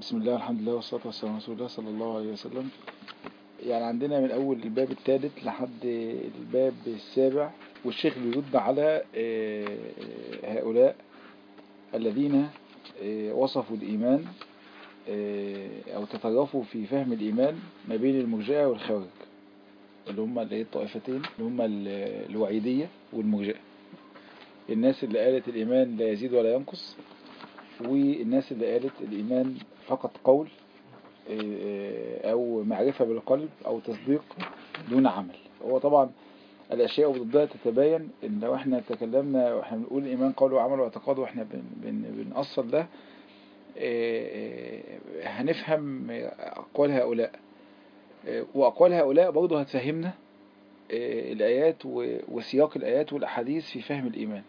بسم الله والحمد لله والصلاة والسلام على رسول الله صلى الله عليه وسلم يعني عندنا من أول الباب الثالث لحد الباب السابع والشيخ بيرد على آه، هؤلاء الذين آه، وصفوا الإيمان آه، أو تطرفوا في فهم الإيمان ما بين المرجئة والخوارج اللي هم اللي هي الطائفتين اللي هم ال- الوعيدية والمرجئة الناس اللي قالت الإيمان لا يزيد ولا ينقص والناس اللي قالت الإيمان فقط قول آه، أو معرفة بالقلب أو تصديق دون عمل هو طبعا الأشياء ضدها تتباين إن لو احنا تكلمنا واحنا بنقول الإيمان قول وعمل واعتقاد واحنا بن بن بنأصل ده آه، آه، هنفهم أقوال هؤلاء آه، وأقوال هؤلاء برضه هتفهمنا آه، الآيات و- وسياق الآيات والأحاديث في فهم الإيمان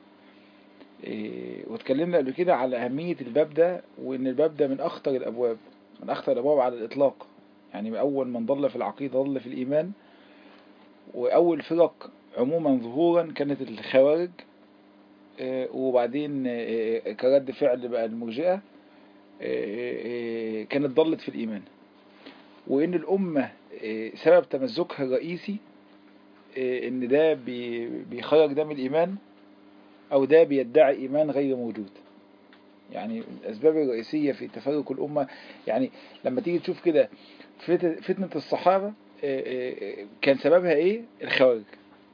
إيه، واتكلمنا قبل كده على أهمية الباب ده وإن الباب ده من أخطر الأبواب من أخطر الأبواب على الإطلاق يعني أول من ضل في العقيدة ضل في الإيمان وأول فرق عموما ظهورا كانت الخوارج إيه، وبعدين إيه، كرد فعل بقى المرجئة إيه، إيه، كانت ضلت في الإيمان وإن الأمة إيه، سبب تمزقها الرئيسي إيه، إن ده بي- بيخرج ده من الإيمان أو ده بيدعي إيمان غير موجود يعني الأسباب الرئيسية في تفرق الأمة يعني لما تيجي تشوف كده فت- فتنة الصحابة آه، آه، كان سببها إيه؟ الخوارج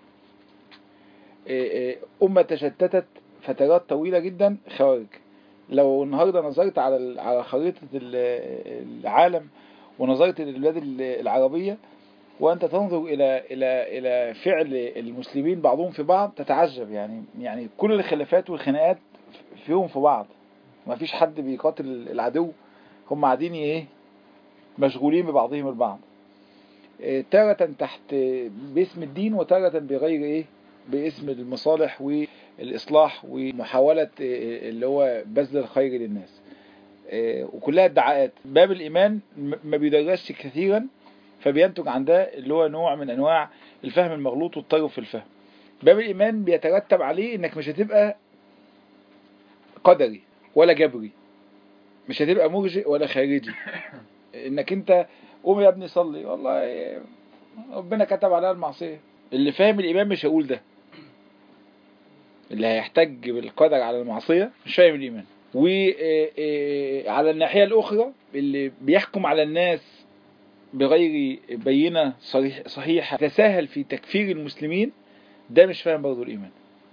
آه، آه، أمة تشتتت فترات طويلة جدا خوارج لو النهاردة نظرت على ال- على خريطة ال- العالم ونظرت للبلاد ال- العربية وأنت تنظر إلى إلى إلى فعل المسلمين بعضهم في بعض تتعجب يعني يعني كل الخلافات والخناقات فيهم في بعض ما فيش حد بيقاتل العدو هم قاعدين ايه مشغولين ببعضهم البعض إيه، تارة تحت باسم الدين وتارة بغير ايه باسم المصالح والإصلاح ومحاولة إيه، اللي هو بذل الخير للناس إيه، وكلها ادعاءات باب الإيمان م- ما بيدرسش كثيرا فبينتج عن ده اللي هو نوع من أنواع الفهم المغلوط والطرف في الفهم باب الإيمان بيترتب عليه إنك مش هتبقى قدري ولا جبري مش هتبقى مرجئ ولا خارجي انك انت قوم يا ابني صلي والله ربنا كتب عليها المعصيه اللي فاهم الايمان مش هيقول ده اللي هيحتج بالقدر على المعصيه مش فاهم الايمان وعلى الناحيه الاخرى اللي بيحكم على الناس بغير بينه صريح صحيحه تساهل في تكفير المسلمين ده مش فاهم برضه الايمان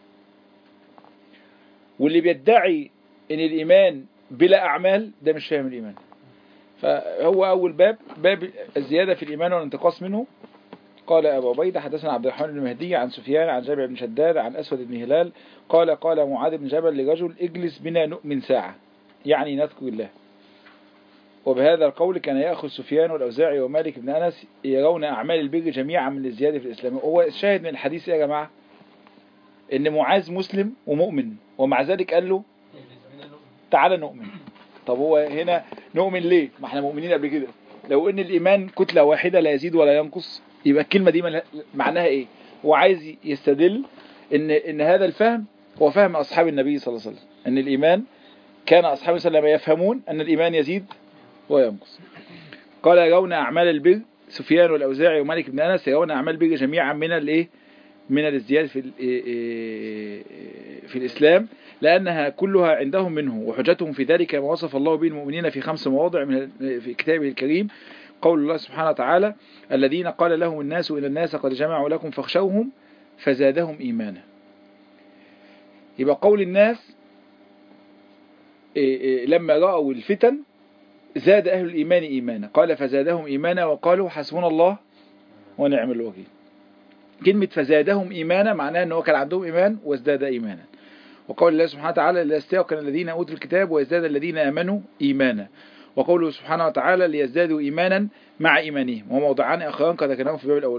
واللي بيدعي ان الايمان بلا اعمال ده مش فاهم الايمان فهو اول باب باب الزياده في الايمان والانتقاص منه قال ابو عبيده حدثنا عبد الرحمن بن المهدي عن سفيان عن جابر بن شداد عن اسود بن هلال قال قال معاذ بن جبل لرجل اجلس بنا نؤمن ساعه يعني نذكر الله وبهذا القول كان ياخذ سفيان والاوزاعي ومالك بن انس يرون اعمال البر جميعا من الزياده في الاسلام هو الشاهد من الحديث إيه يا جماعه ان معاذ مسلم ومؤمن ومع ذلك قال له تعالى نؤمن طب هو هنا نؤمن ليه ما احنا مؤمنين قبل كده لو ان الايمان كتله واحده لا يزيد ولا ينقص يبقى الكلمه دي ملها- معناها ايه هو عايز يستدل ان ان هذا الفهم هو فهم اصحاب النبي صلى الله عليه وسلم ان الايمان كان اصحاب صلى الله عليه وسلم يفهمون ان الايمان يزيد وينقص قال يرون اعمال البر سفيان والاوزاعي ومالك بن انس يرون اعمال البر جميعا من الايه من الازدياد في ال- إيه- إيه- في الاسلام لأنها كلها عندهم منه وحجتهم في ذلك ما وصف الله به المؤمنين في خمس مواضع من في كتابه الكريم قول الله سبحانه وتعالى الذين قال لهم الناس إن الناس قد جمعوا لكم فاخشوهم فزادهم إيمانا يبقى قول الناس إيه إيه لما رأوا الفتن زاد أهل الإيمان إيمانا قال فزادهم إيمانا وقالوا حسبنا الله ونعم الوكيل كلمة فزادهم إيمانا معناها أنه كان عندهم إيمان وازداد إيمانا وقول الله سبحانه وتعالى ليستيقن الذين أوتوا الكتاب ويزداد الذين آمنوا إيمانا وقوله سبحانه وتعالى ليزدادوا إيمانا مع إيمانهم وموضعان آخران قد ذكرناهم في الباب الأول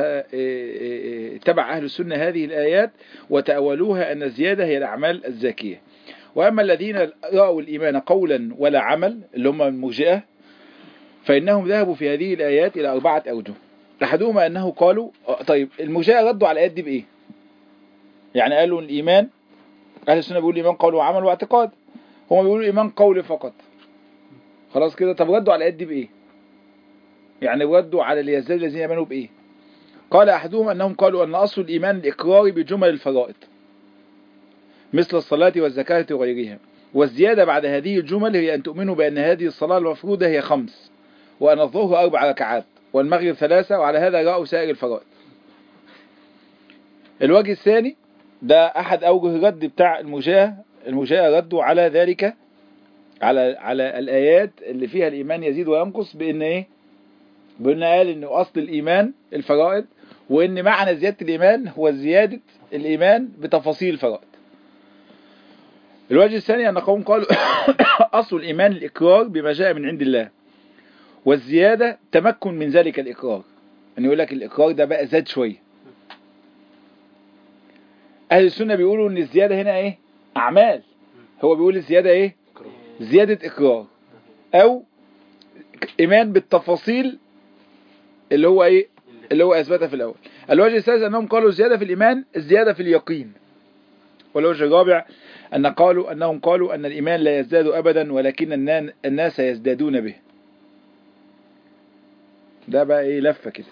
فتبع أهل السنة هذه الآيات وتأولوها أن الزيادة هي الأعمال الزاكية وأما الذين رأوا الإيمان قولا ولا عمل اللي هم المرجئة فإنهم ذهبوا في هذه الآيات إلى أربعة أوجه أحدهما أنه قالوا آه، طيب المرجئة ردوا على الآيات دي بإيه يعني قالوا الإيمان أهل السنة بيقولوا الإيمان قول وعمل واعتقاد هم بيقولوا الإيمان قول فقط خلاص كده طب ردوا على الآيات دي بإيه يعني ردوا على ليزداد الذين آمنوا بإيه قال أحدهم أنهم قالوا أن أصل الإيمان الإقرار بجمل الفرائض مثل الصلاة والزكاة وغيرها والزيادة بعد هذه الجمل هي أن تؤمنوا بأن هذه الصلاة المفروضة هي خمس وأن الظهر أربع ركعات والمغرب ثلاثة وعلى هذا رأوا سائر الفرائض الوجه الثاني ده أحد أوجه الرد بتاع المجاة المجاة ردوا على ذلك على على الآيات اللي فيها الإيمان يزيد وينقص بأن إيه؟ بأن قال إن أصل الإيمان الفرائض وإن معنى زيادة الإيمان هو زيادة الإيمان بتفاصيل الفرائض الوجه الثاني أن قوم قالوا أصل الإيمان الإقرار بما جاء من عند الله والزيادة تمكن من ذلك الإقرار أن يقول لك الإقرار ده بقى زاد شوية أهل السنة بيقولوا أن الزيادة هنا إيه أعمال هو بيقول الزيادة إيه زيادة إقرار أو إيمان بالتفاصيل اللي هو إيه اللي هو أثبتها في الأول الوجه الثالث أنهم قالوا الزيادة في الإيمان الزيادة في اليقين والوجه الرابع أن قالوا أنهم قالوا أن الإيمان لا يزداد أبدا ولكن الناس يزدادون به ده بقى إيه لفة كده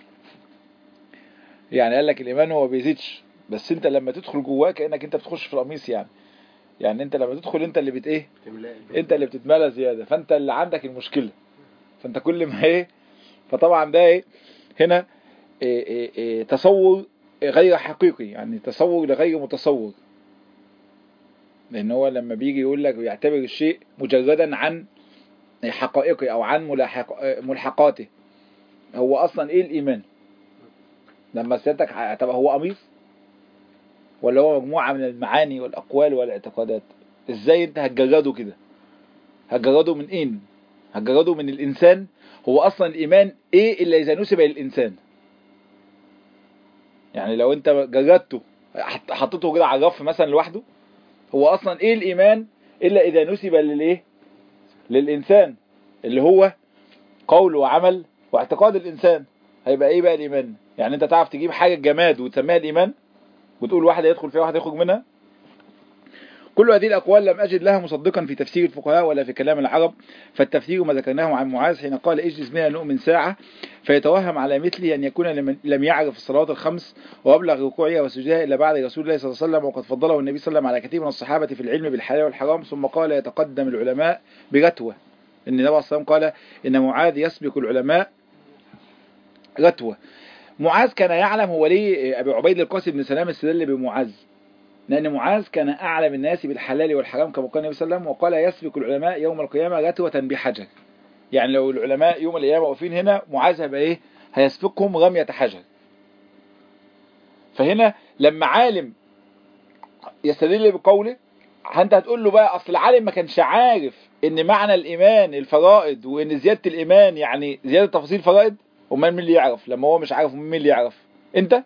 يعني قال لك الإيمان هو بيزيدش بس أنت لما تدخل جواه كأنك أنت بتخش في القميص يعني يعني أنت لما تدخل أنت اللي بت إيه أنت اللي بتتملى زيادة فأنت اللي عندك المشكلة فأنت كل ما إيه فطبعا ده إيه هنا إيه إيه إيه تصور غير حقيقي يعني تصور لغير متصور لان هو لما بيجي يقول لك بيعتبر الشيء مجردا عن حقائقه او عن ملاحق ملحقاته هو اصلا ايه الايمان لما سيادتك طب هو قميص ولا هو مجموعة من المعاني والاقوال والاعتقادات ازاي انت هتجرده كده هتجرده من ايه هتجرده من الانسان هو اصلا الايمان ايه الا اذا نسب للانسان يعني لو انت جردته حطيته كده على الرف مثلا لوحده هو اصلا ايه الايمان الا اذا نسب للايه للانسان اللي هو قول وعمل واعتقاد الانسان هيبقى ايه بقى الايمان يعني انت تعرف تجيب حاجة جماد وتسميها الايمان وتقول واحد يدخل فيها واحد يخرج منها كل هذه الأقوال لم أجد لها مصدقا في تفسير الفقهاء ولا في كلام العرب فالتفسير ما ذكرناه عن معاذ حين قال اجلس بنا نؤمن ساعة فيتوهم على مثله أن يكون لم يعرف الصلوات الخمس وأبلغ ركوعها وسجودها إلا بعد رسول الله صلى الله عليه وسلم وقد فضله النبي صلى الله عليه وسلم على كثير من الصحابة في العلم بالحلال والحرام ثم قال يتقدم العلماء برتوة إن النبي صلى الله عليه وسلم قال إن معاذ يسبق العلماء رتوة معاذ كان يعلم هو ليه أبي عبيد القاسم بن سلام استدل بمعاذ لأن معاذ كان أعلم الناس بالحلال والحرام كما قال النبي صلى الله عليه وسلم وقال يسبق العلماء يوم القيامة رتوة بحجر يعني لو العلماء يوم القيامة واقفين هنا معاذ هيبقى إيه هيسبقهم رمية حجر فهنا لما عالم يستدل بقوله انت هتقول له بقى اصل العالم ما كانش عارف ان معنى الايمان الفرائض وان زيادة الايمان يعني زيادة تفاصيل فرائض امال مين اللي يعرف لما هو مش عارف مين اللي يعرف انت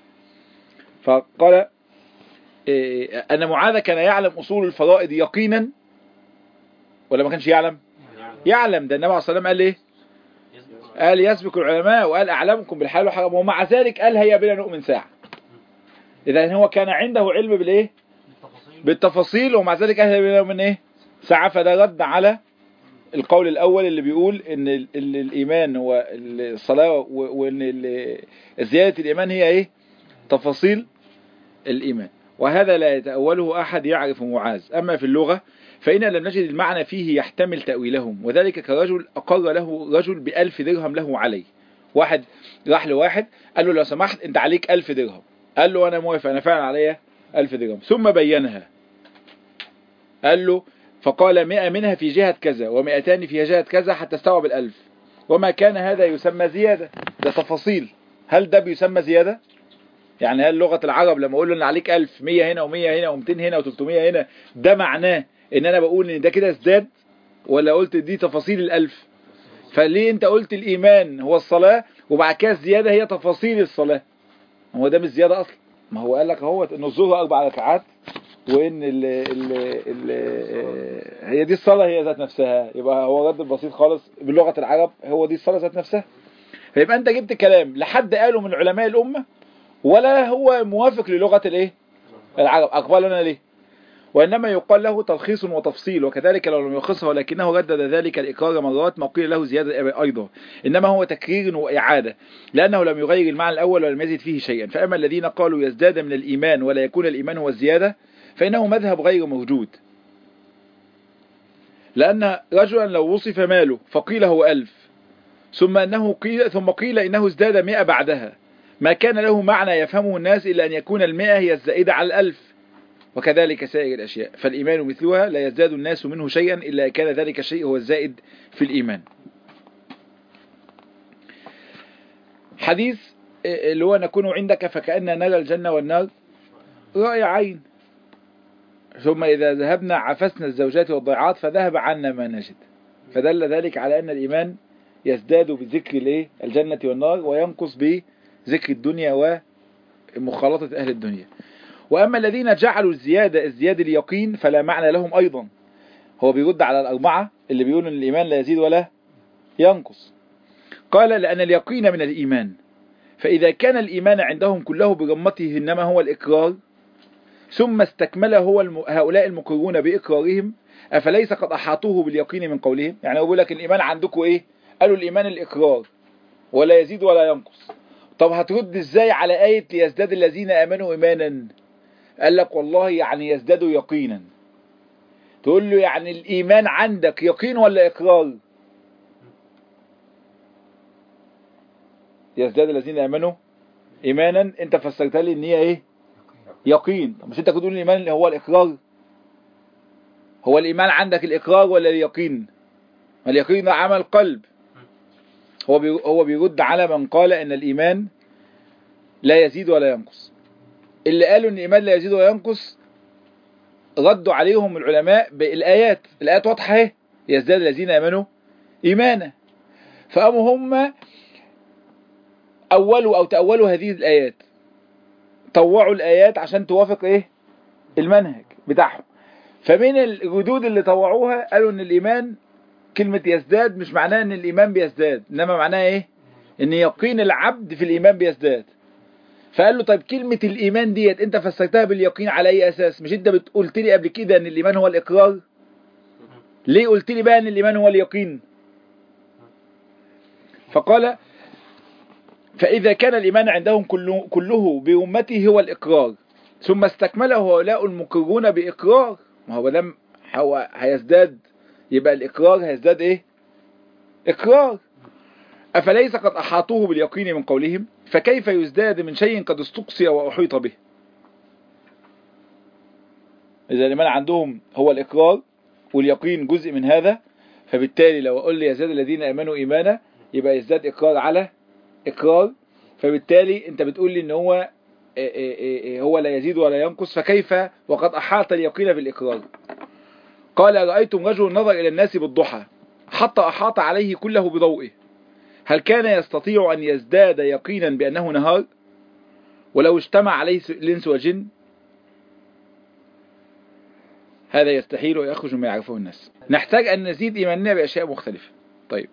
فقال إيه ان معاذ كان يعلم اصول الفرائض يقينا ولا ما كانش يعلم يعلم ده النبي عليه الصلاه والسلام قال ايه قال يسبق العلماء وقال اعلمكم بالحلال والحرام ومع ذلك قال هيا بنا نؤمن ساعه اذا هو كان عنده علم بالايه بالتفاصيل ومع ذلك قال هيا بنا نؤمن ايه ساعه فده رد على القول الأول اللي بيقول إن الإيمان هو الصلاة وإن زيادة الإيمان هي إيه تفاصيل الإيمان وهذا لا يتأوله أحد يعرف معاذ أما في اللغة فإن لم نجد المعنى فيه يحتمل تأويلهم وذلك كرجل أقر له رجل بألف درهم له عليه واحد راح لواحد قال له لو سمحت أنت عليك ألف درهم قال له أنا موافق أنا فعلا عليا ألف درهم ثم بينها قال له فقال مئة منها في جهة كذا ومئتان في جهة كذا حتى استوعب الألف وما كان هذا يسمى زيادة ده تفاصيل هل ده بيسمى زيادة يعني هل لغة العرب لما اقول له ان عليك ألف مية هنا ومية هنا ومتين هنا وتلتمية هنا ده معناه ان انا بقول ان ده كده ازداد ولا قلت دي تفاصيل الألف فليه انت قلت الإيمان هو الصلاة وبعد كده الزيادة هي تفاصيل الصلاة هو ده مش زيادة أصلا ما هو قال لك اهو ان الظهر أربع ركعات وان ال ال ال هي دي الصلاة هي ذات نفسها يبقى هو رد بسيط خالص بلغة العرب هو دي الصلاة ذات نفسها فيبقى انت جبت كلام لحد قاله من علماء الأمة ولا هو موافق للغة الايه العرب اقبل انا ليه وإنما يقال له تلخيص وتفصيل وكذلك لو لم يلخصه ولكنه ردد ذلك الإقرار مرات ما قيل له زيادة أيضا إنما هو تكرير وإعادة لأنه لم يغير المعنى الأول ولم يزد فيه شيئا فأما الذين قالوا يزداد من الإيمان ولا يكون الإيمان هو الزيادة فإنه مذهب غير موجود لأن رجلا لو وصف ماله فقيل هو ألف ثم أنه قيل ثم قيل إنه ازداد مئة بعدها ما كان له معنى يفهمه الناس إلا أن يكون المئة هي الزائدة على الألف وكذلك سائر الأشياء فالإيمان مثلها لا يزداد الناس منه شيئا إلا كان ذلك الشيء هو الزائد في الإيمان حديث اللي هو نكون عندك فكأن نرى الجنة والنار رأي عين ثم إذا ذهبنا عفسنا الزوجات والضيعات فذهب عنا ما نجد فدل ذلك على أن الإيمان يزداد بذكر الجنة والنار وينقص بذكر الدنيا ومخالطة أهل الدنيا وأما الذين جعلوا الزيادة الزيادة اليقين فلا معنى لهم أيضا هو بيرد على الأربعة اللي بيقولوا أن الإيمان لا يزيد ولا ينقص قال لأن اليقين من الإيمان فإذا كان الإيمان عندهم كله بغمته إنما هو الإقرار ثم استكمله هو الم... هؤلاء المقرون بإقرارهم أفليس قد أحاطوه باليقين من قولهم يعني أقول لك الإيمان عندكم إيه قالوا الإيمان الإقرار ولا يزيد ولا ينقص طب هترد إزاي على آية ليزداد الذين آمنوا إيمانا قال لك والله يعني يزدادوا يقينا تقول له يعني الإيمان عندك يقين ولا إقرار يزداد الذين آمنوا إيمانا أنت فسرتها لي إن هي إيه يقين طب مش أنت كنت تقول الإيمان اللي هو الإقرار هو الإيمان عندك الإقرار ولا اليقين اليقين ده عمل قلب هو بي هو بيرد على من قال ان الايمان لا يزيد ولا ينقص اللي قالوا ان الايمان لا يزيد ولا ينقص ردوا عليهم العلماء بالايات الايات واضحه اهي يزداد الذين امنوا ايمانا فقاموا هم اولوا او تاولوا هذه الايات طوعوا الايات عشان توافق ايه المنهج بتاعهم فمن الردود اللي طوعوها قالوا ان الايمان كلمة يزداد مش معناها ان الايمان بيزداد انما معناها ايه ان يقين العبد في الايمان بيزداد فقال له طيب كلمة الايمان ديت انت فسرتها باليقين على اي اساس مش انت قلت لي قبل كده ان الايمان هو الاقرار ليه قلت لي بقى ان الايمان هو اليقين فقال فاذا كان الايمان عندهم كله, كله بأمته هو الاقرار ثم استكمله هؤلاء المقرون باقرار ما هو دام هو هيزداد يبقى الإقرار هيزداد إيه إقرار أفليس قد أحاطوه باليقين من قولهم فكيف يزداد من شيء قد استقصي وأحيط به إذا الإيمان عندهم هو الإقرار واليقين جزء من هذا فبالتالي لو أقول لي يزداد الذين آمنوا إيمانا يبقى يزداد إقرار على إقرار فبالتالي أنت بتقول لي إن هو هو لا يزيد ولا ينقص فكيف وقد أحاط اليقين بالإقرار قال رأيتم رجل نظر إلى الناس بالضحى حتى أحاط عليه كله بضوئه هل كان يستطيع أن يزداد يقينا بأنه نهار ولو اجتمع عليه الإنس والجن هذا يستحيل ويخرج مما يعرفه الناس نحتاج أن نزيد إيماننا بأشياء مختلفة طيب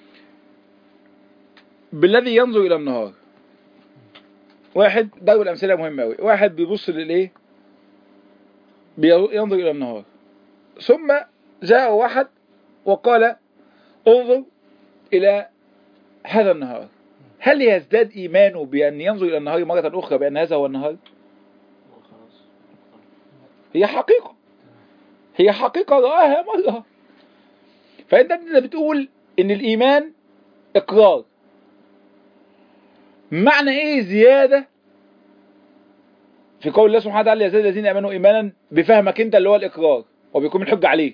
بالذي ينظر إلى النهار واحد ده الأمثلة مهمة أوي واحد بيبص للإيه بينظر إلى النهار ثم جاء واحد وقال انظر إلى هذا النهار هل يزداد إيمانه بأن ينظر إلى النهار مرة أخرى بأن هذا هو النهار هي حقيقة هي حقيقة رآها مرة فأنت بتقول إن الإيمان إقرار معنى إيه زيادة في قول الله سبحانه وتعالى يزداد الذين آمنوا إيمانا بفهمك أنت اللي هو الإقرار وبيكون الحجة عليه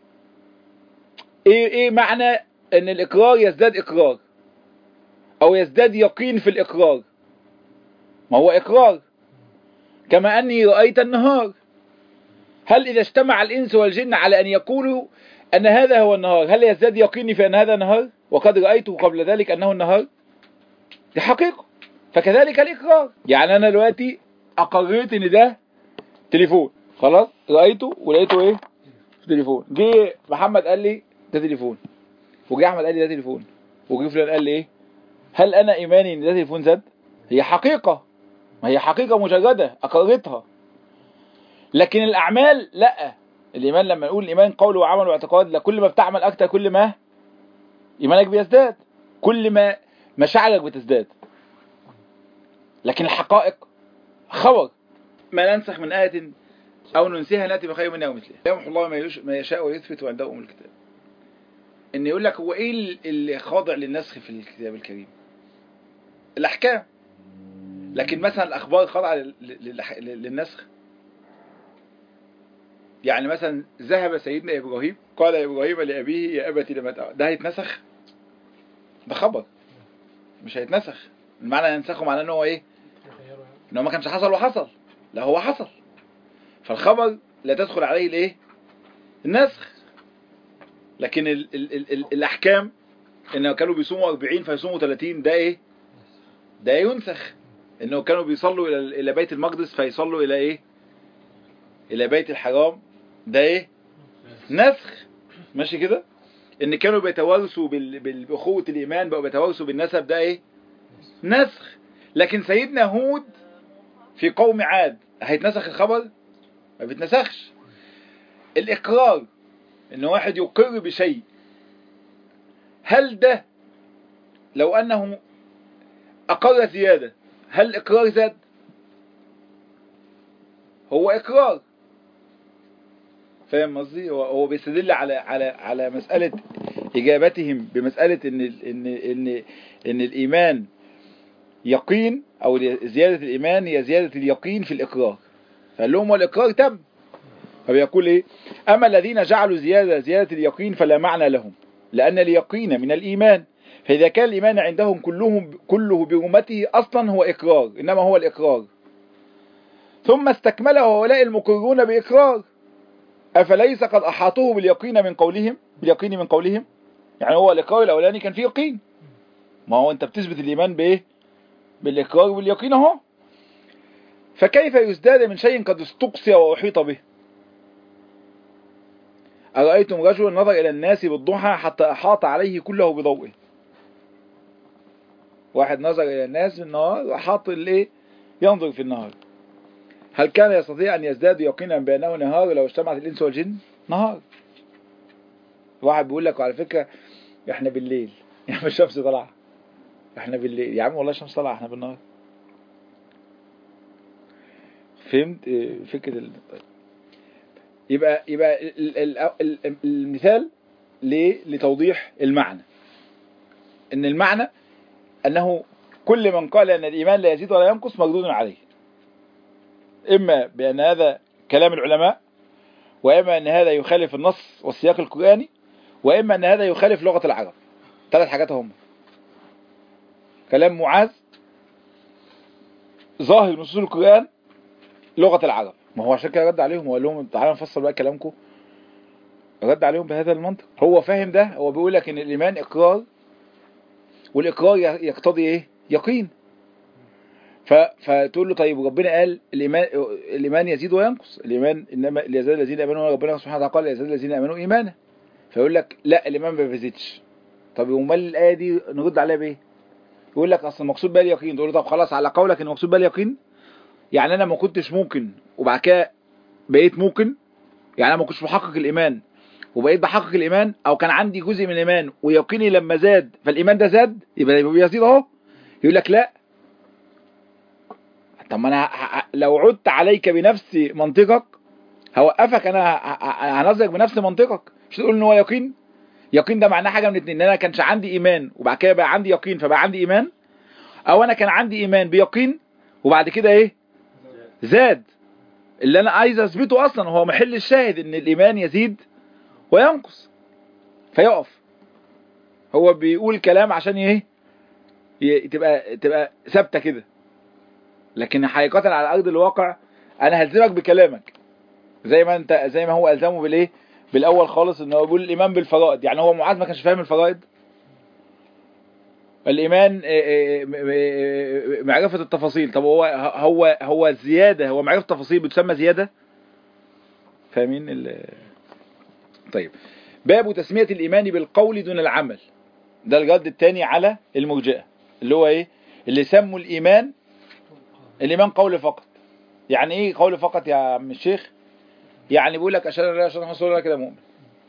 ايه ايه معنى ان الاقرار يزداد اقرار او يزداد يقين في الاقرار ما هو اقرار كما اني رأيت النهار هل اذا اجتمع الانس والجن على ان يقولوا ان هذا هو النهار هل يزداد يقيني في ان هذا نهار وقد رأيته قبل ذلك انه النهار دي حقيقة فكذلك الاقرار يعني انا دلوقتي اقررت ان ده تليفون خلاص رأيته ولقيته ايه في تليفون جه محمد قال لي ده تليفون وجه احمد قال لي ده تليفون وجه فلان قال لي ايه هل انا ايماني ان ده تليفون زاد هي حقيقة ما هي حقيقة مجردة اقررتها لكن الاعمال لا الايمان لما نقول الايمان قول وعمل واعتقاد لا كل ما بتعمل اكتر كل ما ايمانك بيزداد كل ما مشاعرك بتزداد لكن الحقائق خبر ما ننسخ من آية أو ننسيها نأتي بخير منها ومثلها يمحو الله ما, يش... ما يشاء ويثبت وعنده أم الكتاب إن يقول لك هو إيه اللي خاضع للنسخ في الكتاب الكريم الأحكام لكن مثلا الأخبار خاضعة لل... لل... للنسخ يعني مثلا ذهب سيدنا إبراهيم قال إبراهيم لأبيه يا أبتي لما تأ... ده هيتنسخ ده خبر مش هيتنسخ المعنى ينسخه معناه ان هو ايه ان هو ما كانش حصل وحصل لا هو حصل فالخبر لا تدخل عليه الايه النسخ لكن ال ال ال ال الاحكام انه كانوا بيصوموا 40 فيصوموا 30 ده ايه ده ينسخ انه كانوا بيصلوا الى الى بيت المقدس فيصلوا الى ايه الى بيت الحرام ده ايه نسخ ماشي كده ان كانوا بيتوارثوا بال... باخوه الايمان بقوا بيتوارثوا بالنسب ده ايه نسخ لكن سيدنا هود في قوم عاد هيتنسخ الخبر ما بيتنسخش الاقرار ان واحد يقر بشيء هل ده لو انه اقر زيادة هل الاقرار زاد هو اقرار فاهم قصدي هو هو بيستدل على على على مسألة إجابتهم بمسألة إن إن إن إن الإيمان يقين أو زيادة الإيمان هي زيادة اليقين في الإقرار فقال لهم والإقرار تم فبيقول إيه أما الذين جعلوا زيادة زيادة اليقين فلا معنى لهم لأن اليقين من الإيمان فإذا كان الإيمان عندهم كلهم كله برمته أصلا هو إقرار إنما هو الإقرار ثم استكمله هؤلاء المقرون بإقرار أفليس قد أحاطوه باليقين من قولهم باليقين من قولهم يعني هو الإقرار الأولاني كان فيه يقين ما هو أنت بتثبت الإيمان بإيه بالإقرار واليقين أهو فكيف يزداد من شيء قد استقصي وأحيط به أرأيتم رجل نظر إلى الناس بالضحى حتى أحاط عليه كله بضوءه واحد نظر إلى الناس بالنهار وأحاط الإيه ينظر في النهار هل كان يستطيع أن يزداد يقينا بأنه نهار لو اجتمعت الإنس والجن نهار واحد بيقول لك على فكرة احنا بالليل يا عم الشمس طلع احنا بالليل يا عم والله الشمس طلع احنا بالنهار فهمت فكرة ال... يبقى يبقى ال... ال... ال... المثال ليه لتوضيح المعنى ان المعنى انه كل من قال ان الايمان لا يزيد ولا ينقص مردود عليه إما بأن هذا كلام العلماء وإما أن هذا يخالف النص والسياق القرآني وإما أن هذا يخالف لغة العرب ثلاث حاجات هم كلام معاذ ظاهر نصوص القرآن لغة العرب ما هو عشان كده رد عليهم وقال لهم تعالوا نفصل بقى كلامكم رد عليهم بهذا المنطق هو فاهم ده هو بيقول لك ان الايمان اقرار والاقرار يقتضي ايه يقين فتقول له طيب ربنا قال الايمان الايمان يزيد وينقص الايمان انما ليزداد الذين امنوا ربنا سبحانه وتعالى قال ليزداد الذين امنوا ايمانا فيقول لك لا الايمان ما بيزيدش طب امال الايه دي نرد عليها بايه يقول لك اصل المقصود بها اليقين تقول له طب خلاص على قولك ان المقصود بها اليقين يعني انا ما كنتش ممكن وبعد كده بقيت ممكن يعني انا ما كنتش بحقق الايمان وبقيت بحقق الايمان او كان عندي جزء من الايمان ويقيني لما زاد فالايمان ده زاد يبقى بيزيد اهو يقول لك لا طب ما انا لو عدت عليك بنفس منطقك هوقفك انا هنظرك بنفس منطقك مش تقول ان هو يقين يقين ده معناه حاجه من اتنين ان انا كانش عندي ايمان وبعد كده بقى عندي يقين فبقى عندي ايمان او انا كان عندي ايمان بيقين وبعد كده ايه زاد اللي انا عايز اثبته اصلا هو محل الشاهد ان الايمان يزيد وينقص فيقف هو بيقول كلام عشان ايه تبقى تبقى ثابته كده لكن حقيقة على أرض الواقع أنا هلزمك بكلامك زي ما أنت زي ما هو ألزمه بالإيه بالأول خالص إن هو بيقول الإيمان بالفرائض يعني هو معاذ ما كانش فاهم الفرائض الإيمان معرفة التفاصيل طب هو هو هو الزيادة هو معرفة التفاصيل بتسمى زيادة فاهمين ال طيب باب تسمية الإيمان بالقول دون العمل ده الرد الثاني على المرجئة اللي هو إيه اللي سموا الإيمان الإيمان قول فقط يعني إيه قول فقط يا عم الشيخ يعني بيقول لك اشهد ان لا اله الا الله رسول الله كده مؤمن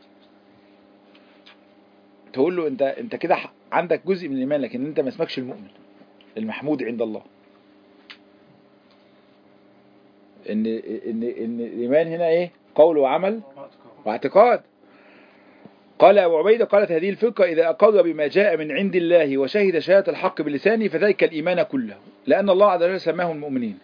تقول له انت انت كده ح- عندك جزء من الايمان لكن انت ما اسمكش المؤمن المحمود عند الله ان ان ان الايمان هنا ايه قول وعمل واعتقاد قال أبو عبيدة قالت هذه الفرقة إذا أقر بما جاء من عند الله وشهد شهادة الحق بلسانه فذلك الإيمان كله لأن الله عز وجل سماهم المؤمنين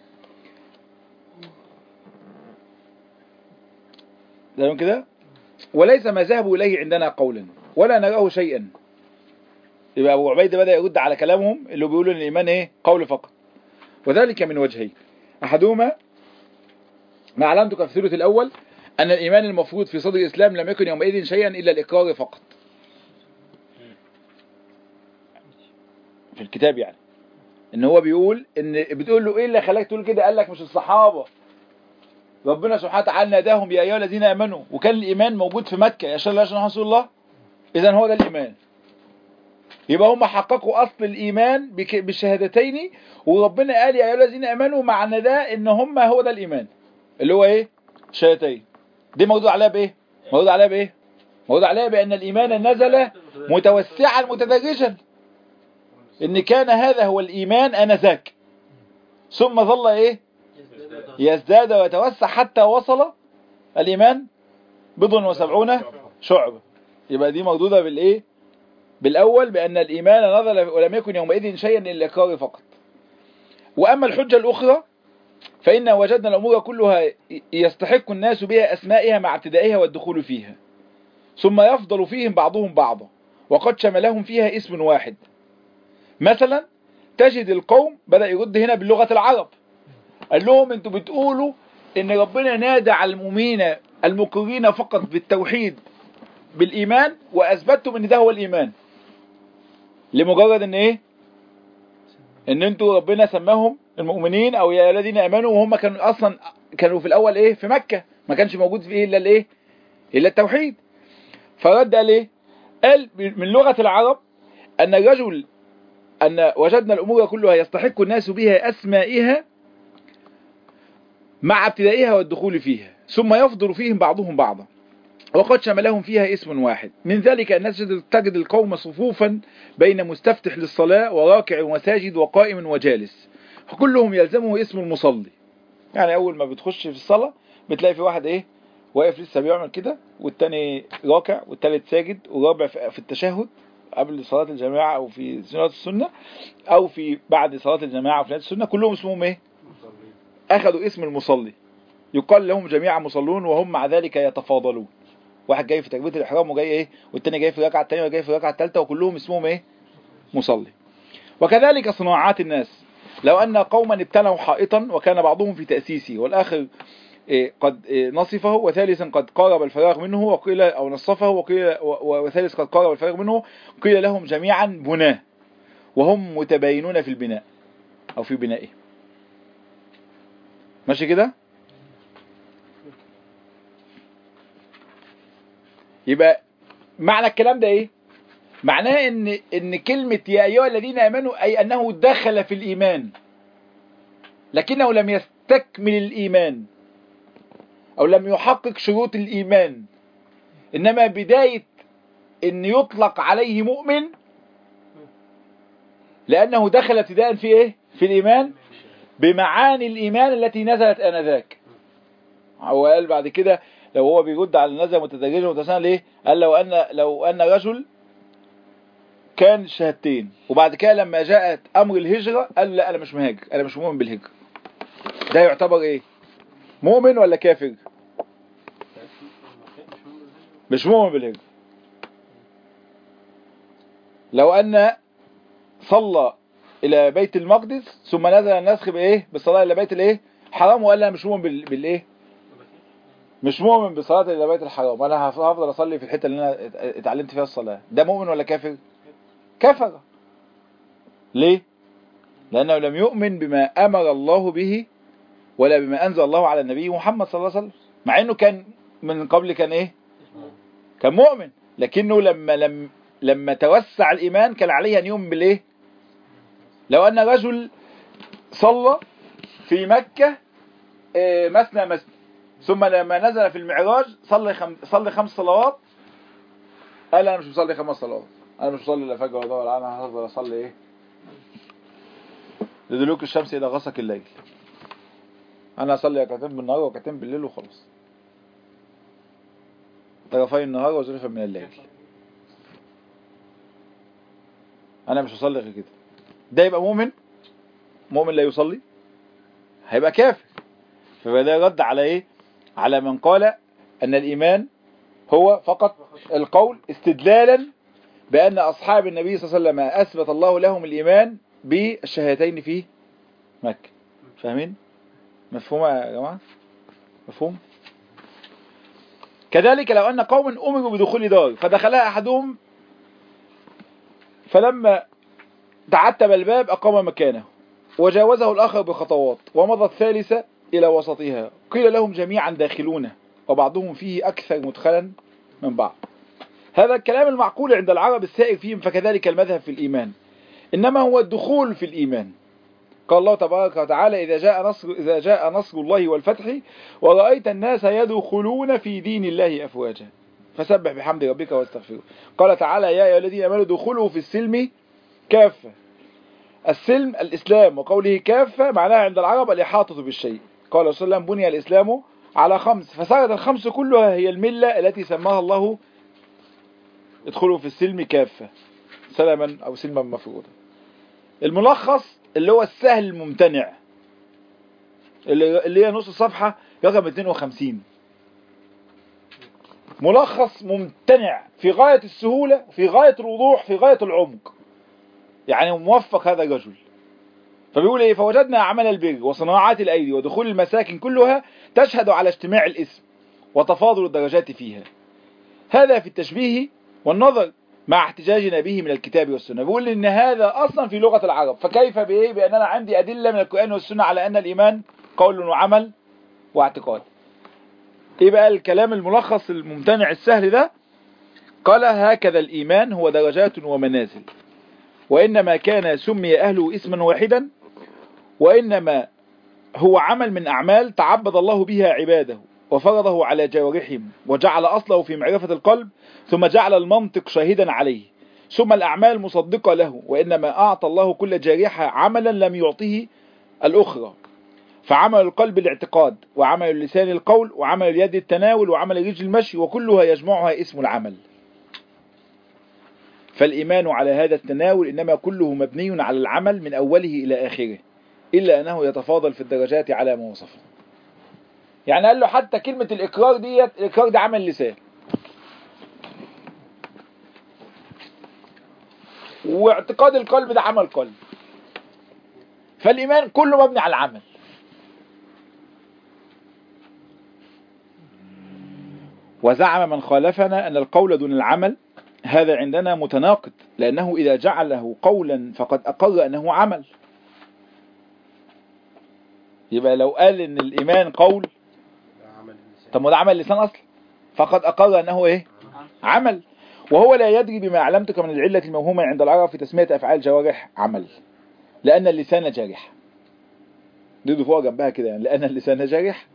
تمام كده وليس ما ذهبوا إليه عندنا قولا ولا نراه شيئا يبقى أبو عبيدة بدأ يرد على كلامهم اللي بيقولوا إن الإيمان إيه قول فقط وذلك من وجهين أحدهما ما علمتك في الثلث الأول أن الإيمان المفروض في صدر الإسلام لم يكن يومئذ شيئا إلا الإقرار فقط في الكتاب يعني إن هو بيقول إن بتقول له إيه اللي خلاك تقول كده قال لك مش الصحابة ربنا سبحانه وتعالى ناداهم يا أيها الذين آمنوا وكان الإيمان موجود في مكة يا شاء الله عشان رسول الله إذا هو ده الإيمان يبقى هم حققوا أصل الإيمان بك- بالشهادتين وربنا قال يا أيها الذين آمنوا معنى ده إن هم هو ده الإيمان اللي هو إيه شهادتين دي موضوع عليها بايه موضوع عليها بايه موضوع عليها بان الايمان نزل متوسعا متدرجا ان كان هذا هو الايمان انذاك ثم ظل ايه يزداد ويتوسع حتى وصل الايمان بضع وسبعون شعبة يبقى دي موجودة بالايه بالاول بان الايمان نزل ولم يكن يومئذ شيئا الا الاقرار فقط واما الحجة الاخرى فإن وجدنا الأمور كلها يستحق الناس بها أسمائها مع ابتدائها والدخول فيها ثم يفضل فيهم بعضهم بعضا وقد شملهم فيها اسم واحد مثلا تجد القوم بدأ يرد هنا باللغة العرب قال لهم انتوا بتقولوا ان ربنا نادى على المؤمنين المقرين فقط بالتوحيد بالإيمان وأثبتتم ان ده هو الإيمان لمجرد ان ايه ان انتوا ربنا سماهم المؤمنين او يا الذين امنوا وهم كانوا اصلا كانوا في الاول ايه في مكة ما كانش موجود في ايه الا الايه الا التوحيد فرد قال ايه قال من لغة العرب ان الرجل ان وجدنا الامور كلها يستحق الناس بها اسمائها مع ابتدائها والدخول فيها ثم يفضل فيهم بعضهم بعضا وقد شملهم فيها اسم واحد من ذلك أن تجد القوم صفوفا بين مستفتح للصلاة وراكع وساجد وقائم وجالس فكلهم يلزمه اسم المصلي يعني أول ما بتخش في الصلاة بتلاقي في واحد إيه واقف لسه بيعمل كده والتاني راكع والتالت ساجد والرابع في التشهد قبل صلاة الجماعة أو في صلاة السنة أو في بعد صلاة الجماعة في صلاة السنة كلهم اسمهم إيه أخذوا اسم المصلي يقال لهم جميعا مصلون وهم مع ذلك يتفاضلون واحد جاي في تكبيره الاحرام وجاي ايه والتاني جاي في الركعه الثانيه وجاي في الركعه الثالثه وكلهم اسمهم ايه مصلي وكذلك صناعات الناس لو ان قوما ابتنوا حائطا وكان بعضهم في تاسيسه والاخر إيه قد إيه نصفه وثالثا قد قارب الفراغ منه وقيل او نصفه وقيل وثالث قد قارب الفراغ منه قيل لهم جميعا بناه وهم متباينون في البناء او في بنائه ماشي كده يبقى معنى الكلام ده ايه معناه ان ان كلمة يا ايها الذين امنوا اي انه دخل في الايمان لكنه لم يستكمل الايمان او لم يحقق شروط الايمان انما بداية ان يطلق عليه مؤمن لانه دخل ابتداء في ايه في الايمان بمعاني الايمان التي نزلت انذاك هو قال بعد كده لو هو بيرد على النزل متدرجا متسنى ليه قال لو ان لو ان رجل كان شهادتين وبعد كده لما جاءت امر الهجرة قال لا انا مش مهاجر انا مش مؤمن بالهجرة ده يعتبر ايه مؤمن ولا كافر مش مؤمن بالهجرة لو ان صلى الى بيت المقدس ثم نزل النسخ بايه بالصلاة الى بيت الايه حرام وقال انا مش مؤمن بالايه مش مؤمن بصلاة إلى بيت الحرام أنا هفضل أصلي في الحتة اللي أنا اتعلمت فيها الصلاة ده مؤمن ولا كافر كفر ليه لأنه لم يؤمن بما أمر الله به ولا بما أنزل الله على النبي محمد صلى الله عليه وسلم مع أنه كان من قبل كان إيه كان مؤمن لكنه لما لم لما توسع الإيمان كان عليه أن يؤمن بالإيه لو أن رجل صلى في مكة مثنى مثنى ثم لما نزل في المعراج صلي خم... صلي خمس صلوات قال انا مش بصلي خمس صلوات انا مش بصلي لا فجر ولا ظهر انا هفضل اصلي ايه لدلوك الشمس الى غسق الليل انا اصلي ركعتين بالنهار وركعتين بالليل وخلاص طرفي النهار وزلفا من الليل انا مش هصلي غير كده ده يبقى مؤمن مؤمن لا يصلي هيبقى كافر فده رد على ايه على من قال ان الايمان هو فقط القول استدلالا بان اصحاب النبي صلى الله عليه وسلم اثبت الله لهم الايمان بالشهادتين في مكة فاهمين مفهومة يا جماعة مفهوم كذلك لو أن قوم أمروا بدخول دار فدخلها أحدهم فلما تعتب الباب أقام مكانه وجاوزه الآخر بخطوات ومضى الثالثة إلى وسطها قيل لهم جميعا داخلونه وبعضهم فيه أكثر مدخلا من بعض هذا الكلام المعقول عند العرب السائر فيهم فكذلك المذهب في الإيمان إنما هو الدخول في الإيمان قال الله تبارك وتعالى إذا جاء نصر, إذا جاء نصر الله والفتح ورأيت الناس يدخلون في دين الله أفواجا فسبح بحمد ربك واستغفره قال تعالى يا أيها الذين آمنوا دخلوا في السلم كافة السلم الإسلام وقوله كافة معناها عند العرب الإحاطة بالشيء قال صلى الله عليه وسلم بني الإسلام على خمس فصارت الخمس كلها هي الملة التي سماها الله ادخلوا في السلم كافة سلما أو سلما مفروضا الملخص اللي هو السهل الممتنع اللي هي نص الصفحة رقم 52 ملخص ممتنع في غاية السهولة في غاية الوضوح في غاية العمق يعني موفق هذا الرجل فبيقول ايه فوجدنا اعمال البر وصناعات الايدي ودخول المساكن كلها تشهد على اجتماع الاسم وتفاضل الدرجات فيها هذا في التشبيه والنظر مع احتجاجنا به من الكتاب والسنة بيقول ان هذا اصلا في لغة العرب فكيف بايه بان انا عندي ادلة من القرآن والسنة على ان الايمان قول وعمل واعتقاد ايه بقى الكلام الملخص الممتنع السهل ده قال هكذا الايمان هو درجات ومنازل وانما كان سمي اهله اسما واحدا وانما هو عمل من اعمال تعبد الله بها عباده وفرضه على جوارحهم وجعل أصله في معرفة القلب ثم جعل المنطق شاهدا عليه ثم الأعمال مصدقة له وإنما أعطى الله كل جارحة عملا لم يعطيه الأخرى فعمل القلب الاعتقاد وعمل اللسان القول وعمل اليد التناول وعمل الرجل المشي وكلها يجمعها اسم العمل فالإيمان على هذا التناول إنما كله مبني على العمل من أوله إلى آخره إلا أنه يتفاضل في الدرجات على ما وصفه يعني قال له حتى كلمة الإقرار ديت الإقرار ده عمل لسان واعتقاد القلب ده عمل قلب فالإيمان كله مبني على العمل وزعم من خالفنا أن القول دون العمل هذا عندنا متناقض لأنه إذا جعله قولا فقد أقر أنه عمل يبقى لو قال ان الايمان قول طب ما ده عمل لسان اصلا فقد اقر انه ايه عمل وهو لا يدري بما علمتك من العلة الموهومة عند العرب في تسمية افعال جوارح عمل لان اللسان جارح دي فوق جنبها كده يعني لان اللسان جارح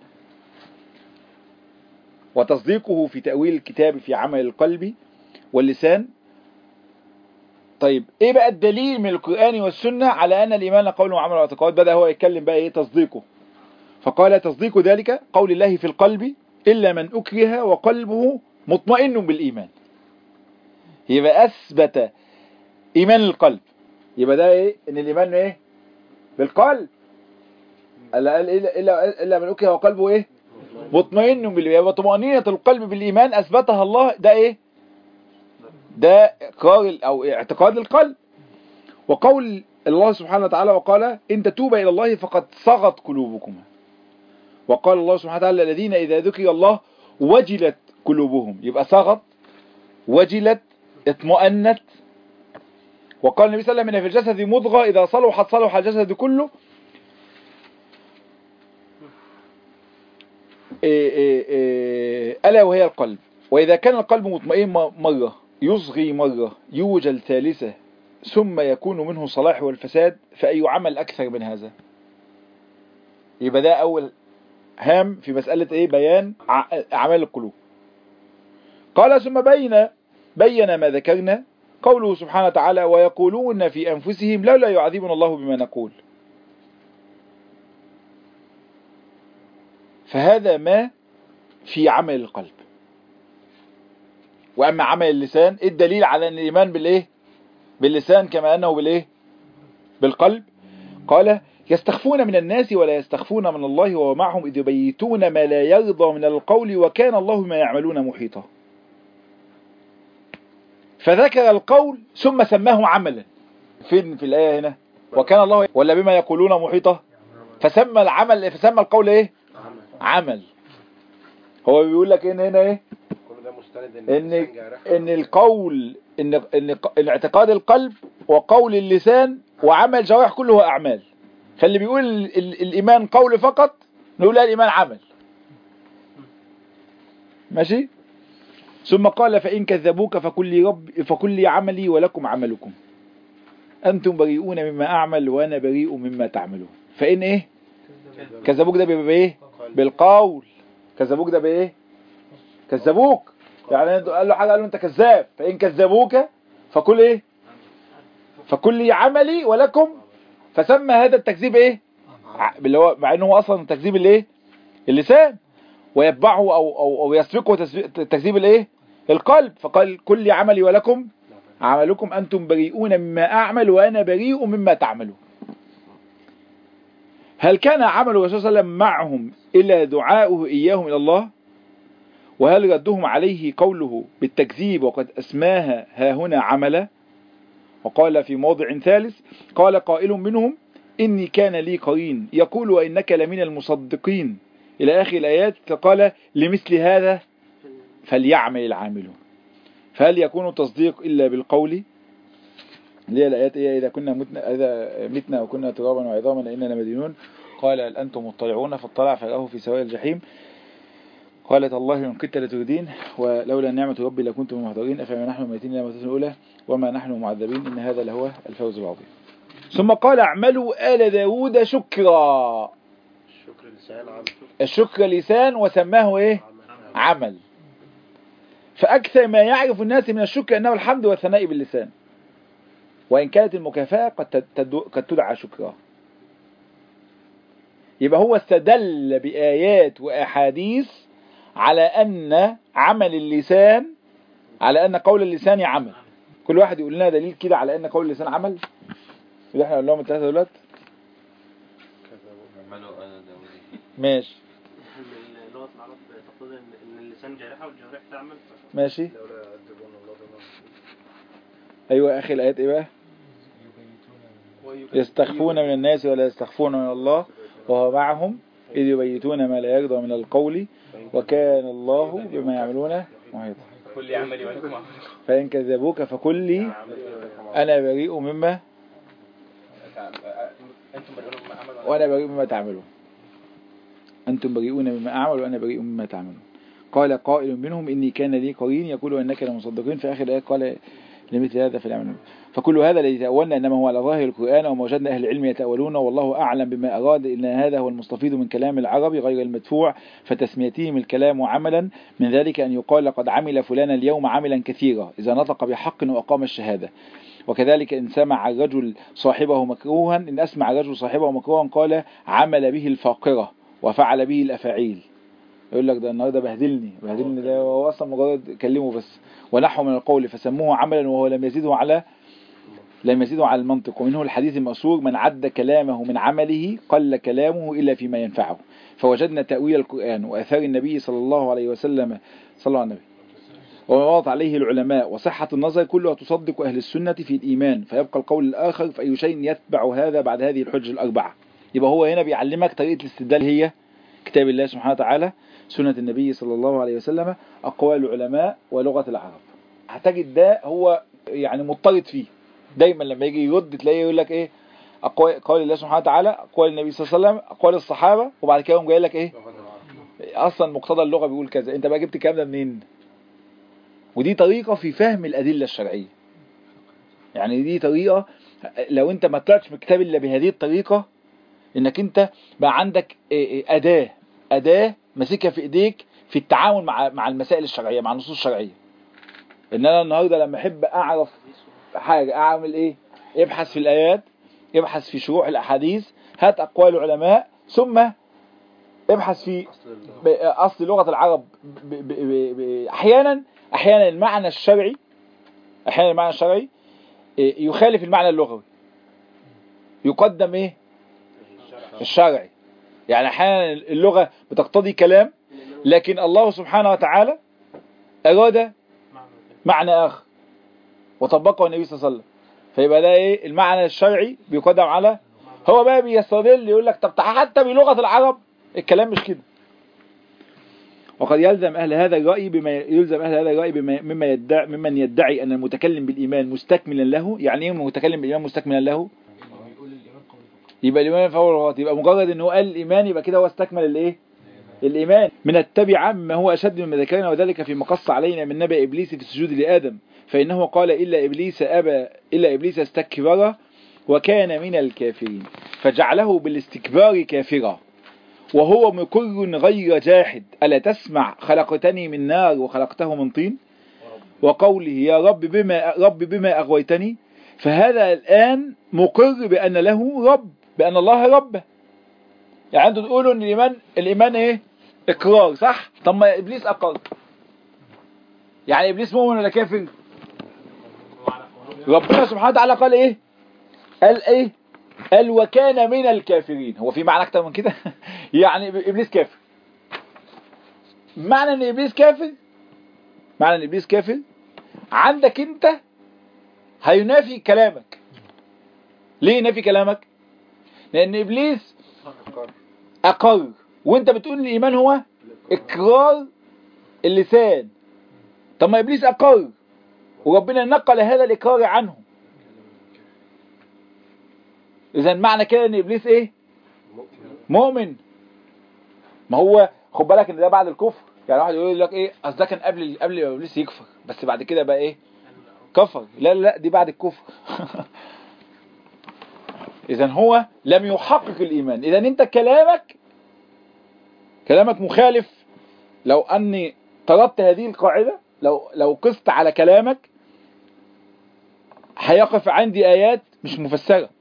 وتصديقه في تأويل الكتاب في عمل القلب واللسان طيب ايه بقى الدليل من القرآن والسنة على ان الايمان قول وعمل واعتقاد بدأ هو يتكلم بقى ايه تصديقه فقال تصديق ذلك قول الله في القلب إلا من أكره وقلبه مطمئن بالإيمان يبقى أثبت إيمان القلب يبقى ده إيه إن الإيمان إيه بالقلب إلا, إلا, إلا من أكره وقلبه إيه مطمئن بالإيمان وطمأنينة القلب بالإيمان أثبتها الله ده إيه ده إقرار أو اعتقاد القلب وقول الله سبحانه وتعالى وقال إن تتوبا إلى الله فقد صغت قلوبكما وقال الله سبحانه وتعالى الذين إذا ذكر الله وجلت قلوبهم يبقى صغت وجلت اطمأنت وقال النبي صلى الله عليه وسلم في الجسد مضغة إذا صلحت صلح الجسد كله إيه إيه إيه ألا وهي القلب وإذا كان القلب مطمئن مرة يصغي مرة يوجل ثالثة ثم يكون منه صلاح والفساد فأي عمل أكثر من هذا يبقى ده أول هام في مسألة ايه بيان ع- اعمال القلوب قال ثم بين بين ما ذكرنا قوله سبحانه وتعالى ويقولون في أنفسهم لولا يعذبنا الله بما نقول فهذا ما في عمل القلب وأما عمل اللسان إيه الدليل على أن الإيمان بالإيه باللسان كما أنه بالإيه بالقلب قال يستخفون من الناس ولا يستخفون من الله وهو معهم إذ يبيتون ما لا يرضى من القول وكان الله بما يعملون محيطا فذكر القول ثم سماه عملا فين في الآية هنا وكان الله ولا بما يقولون محيطا فسمى العمل فسمى القول ايه عمل هو بيقول لك ان هنا ايه كل ده مستند ان اللسان جارح. ان القول ان ان ان اعتقاد القلب وقول اللسان وعمل جوارح كله اعمال فاللي بيقول ال- ال- الايمان قول فقط نقول لا الايمان عمل ماشي ثم قال فان كذبوك فقل لي رب فقل لي عملي ولكم عملكم انتم بريئون مما اعمل وانا بريء مما تعملون فان ايه كذبوك ده بيبقى ايه بالقول كذبوك ده بايه كذبوك يعني انت- قال له حاجه قال له انت كذاب فان كذبوك فكل ايه فكل لي عملي ولكم فسمى هذا التكذيب ايه ع- اللي هو مع انه هو اصلا تكذيب الايه اللسان ويتبعه او او او يسبقه تسبيق- تكذيب الايه القلب فقال كل لي عملي ولكم عملكم انتم بريئون مما اعمل وانا بريء مما تعملون هل كان عمل الرسول صلى الله عليه وسلم معهم إلا دعاؤه إياهم إلى الله وهل ردهم عليه قوله بالتكذيب وقد أسماها ها هنا عملا وقال في موضع ثالث قال قائل منهم إني كان لي قرين يقول وإنك لمن المصدقين إلى آخر الآيات فقال لمثل هذا فليعمل العاملون فهل يكون التصديق إلا بالقول اللي هي الآيات إيه إذا كنا متنا إذا متنا وكنا ترابا وعظاما إننا مدينون قال هل أنتم مطلعون فاطلع فرآه في سواء الجحيم قالت الله إن كنت لتردين ولولا نعمة ربي لكنت من المحضرين أفما نحن ميتين إلى موتة الأولى وما نحن معذبين إن هذا لهو الفوز العظيم ثم قال اعملوا آل داود شكرا الشكر لسان عمل الشكر لسان وسماه إيه عمل فأكثر ما يعرف الناس من الشكر أنه الحمد والثناء باللسان وإن كانت المكافأة قد تد- تد- قد تدعى شكرا يبقى هو استدل بآيات وأحاديث على أن عمل اللسان على أن قول اللسان عمل كل واحد يقول لنا دليل كده على أن قول اللسان عمل اللي احنا قلنا لهم الثلاثة دولت عملوا انا داودي ماشي من لغة العرب تقتضي ان إن اللسان جارحة والجوارح تعمل ف- ماشي لولا يعذبون الله بما أيوة آخر الآيات إيه بقى يستخفون من الناس ولا يستخفون من الله وهو معهم إذ يبيتون ما لا يرضى من القول وكان الله بما يعملون محيطا كل عملي ولكم عملكم فإن كذبوك فقل لي أنا بريء مما انتم بدون ما عمل وأنا بريء مما تعملون أنتم بريئون مما أعمل وأنا بريء مما تعملون قال قائل منهم إني كان لي قرين يقول إنك لمصدقين في آخر الآية قال لمثل هذا فليعملون فكل هذا الذي تأولنا إنما هو على ظاهر القرآن وما وجدنا أهل العلم يتأولون والله أعلم بما أراد إن هذا هو المستفيد من كلام العرب غير المدفوع فتسميتهم الكلام عملا من ذلك أن يقال لقد عمل فلان اليوم عملا كثيرا إذا نطق بحق وأقام الشهادة وكذلك إن سمع الرجل صاحبه مكروها إن أسمع الرجل صاحبه مكروها قال عمل به الفاقرة وفعل به الأفاعيل يقول لك ده النهارده بهدلني بهدلني ده هو اصلا مجرد كلمه بس ونحو من القول فسموه عملا وهو لم يزيده على لم يزيده على المنطق ومنه الحديث المأثور من عد كلامه من عمله قل كلامه إلا فيما ينفعه فوجدنا تأويل القرآن وأثار النبي صلى الله عليه وسلم صلى الله عليه النبي وما وضعت عليه العلماء وصحة النظر كلها تصدق أهل السنة في الإيمان فيبقى القول الآخر فأي شيء يتبع هذا بعد هذه الحجة الأربعة يبقى هو هنا بيعلمك طريقة الاستدلال هي كتاب الله سبحانه وتعالى سنة النبي صلى الله عليه وسلم أقوال العلماء ولغة العرب هتجد ده هو يعني مضطرد فيه دايما لما يجي يرد تلاقيه يقول لك ايه أقوال قول الله سبحانه وتعالى أقوال النبي صلى الله عليه وسلم أقوال الصحابة وبعد كده يقوم جاي لك ايه أصلا مقتضى اللغة بيقول كذا أنت بقى جبت الكلام ده منين ودي طريقة في فهم الأدلة الشرعية يعني دي طريقة لو أنت ما طلعتش من الكتاب إلا بهذه الطريقة إنك أنت بقى عندك إيه إيه أداة أداة ماسكها في إيديك في التعامل مع مع المسائل الشرعية مع النصوص الشرعية إن أنا النهاردة لما أحب أعرف حاجة أعمل إيه ابحث في الآيات ابحث في شروح الأحاديث هات أقوال العلماء ثم ابحث في اصل ال- ب- أصل لغة العرب ب ب ب ب أحيانا أحيانا المعنى الشرعي أحيانا المعنى الشرعي إيه، يخالف المعنى اللغوي يقدم إيه الشرعي يعني أحيانا اللغة بتقتضي كلام لكن الله سبحانه وتعالى أراد معنى كده. معنى آخر وطبقه النبي صلى الله عليه وسلم فيبقى ده إيه المعنى الشرعي بيقدم على هو بقى بيستدل يقول لك طب حتى بلغة العرب الكلام مش كده وقد يلزم أهل هذا الرأي بما يلزم أهل هذا الرأي بما مما يدعي ممن يدعي أن المتكلم بالإيمان مستكملا له يعني إيه المتكلم بالإيمان مستكملا له يبقى الإيمان فهو الغلط يبقى مجرد إنه قال الإيمان يبقى كده هو استكمل الإيه الإيمان من التبع مما هو أشد مما ذكرنا وذلك فيما قص علينا من نبأ إبليس في السجود لآدم فإنه قال إلا إبليس أبى إلا إبليس استكبر وكان من الكافرين فجعله بالاستكبار كافرا وهو مكر غير جاحد ألا تسمع خلقتني من نار وخلقته من طين وقوله يا رب بما رب بما أغويتني فهذا الآن مقر بأن له رب بأن الله رب يعني انتوا تقولوا ان الإيمان الإيمان ايه إقرار صح طب ما إبليس أقر يعني إبليس مؤمن ولا كافر ربنا سبحانه وتعالى قال ايه قال ايه قال وكان من الكافرين هو في معنى اكتر من كده يعني ابليس كافر معنى ان ابليس كافر معنى ان ابليس كافر عندك انت هينافي كلامك ليه ينافي كلامك لان ابليس اقر وانت بتقول ان الايمان هو اقرار اللسان طب ما ابليس اقر وربنا نقل هذا الاقرار عنه اذا معنى كده ان ابليس ايه مؤمن ما هو خد بالك ان ده بعد الكفر يعني واحد يقول لك ايه اصل ده كان قبل قبل ما ابليس يكفر بس بعد كده بقى ايه كفر لا لا لا دي بعد الكفر اذا هو لم يحقق الايمان اذا انت كلامك كلامك مخالف لو اني طردت هذه القاعده لو لو قست على كلامك هيقف عندي ايات مش مفسره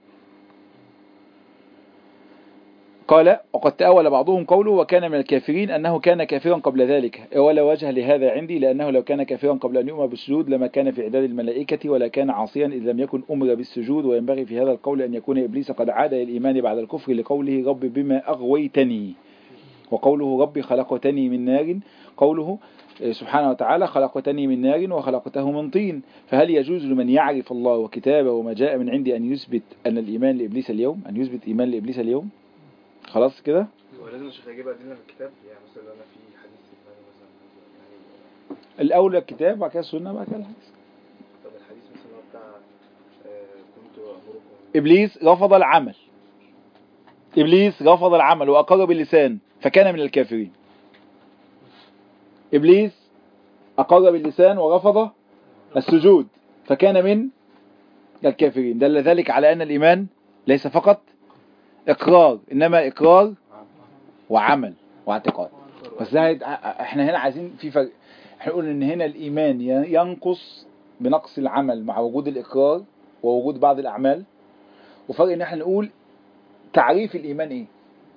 قال وقد تأول بعضهم قوله وكان من الكافرين أنه كان كافرا قبل ذلك ولا وجه لهذا عندي لأنه لو كان كافرا قبل أن يؤمر بالسجود لما كان في عداد الملائكة ولا كان عاصيا إذ لم يكن أمر بالسجود وينبغي في هذا القول أن يكون إبليس قد عاد إلى الإيمان بعد الكفر لقوله رب بما أغويتني وقوله ربي خلقتني من نار قوله سبحانه وتعالى خلقتني من نار وخلقته من طين فهل يجوز لمن يعرف الله وكتابه وما جاء من عندي أن يثبت أن الإيمان لإبليس اليوم أن يثبت إيمان لإبليس اليوم خلاص كده ولازم الشيخ يجيب ادله من الكتاب يعني مثلا انا في حديث الإيمان مثلا يعني الأول الكتاب بعد كده السنة بعد كده الحديث طب الحديث مثلا هو بتاع آه، كنت امركم إبليس رفض العمل إبليس رفض العمل وأقر باللسان فكان من الكافرين إبليس أقر باللسان ورفض السجود فكان من الكافرين دل ذلك على أن الإيمان ليس فقط إقرار إنما إقرار وعمل واعتقاد بس ده هيت- احنا هنا عايزين في فرق احنا نقول ان هنا الإيمان ي- ينقص بنقص العمل مع وجود الإقرار ووجود بعض الأعمال وفرق ان احنا نقول تعريف الإيمان ايه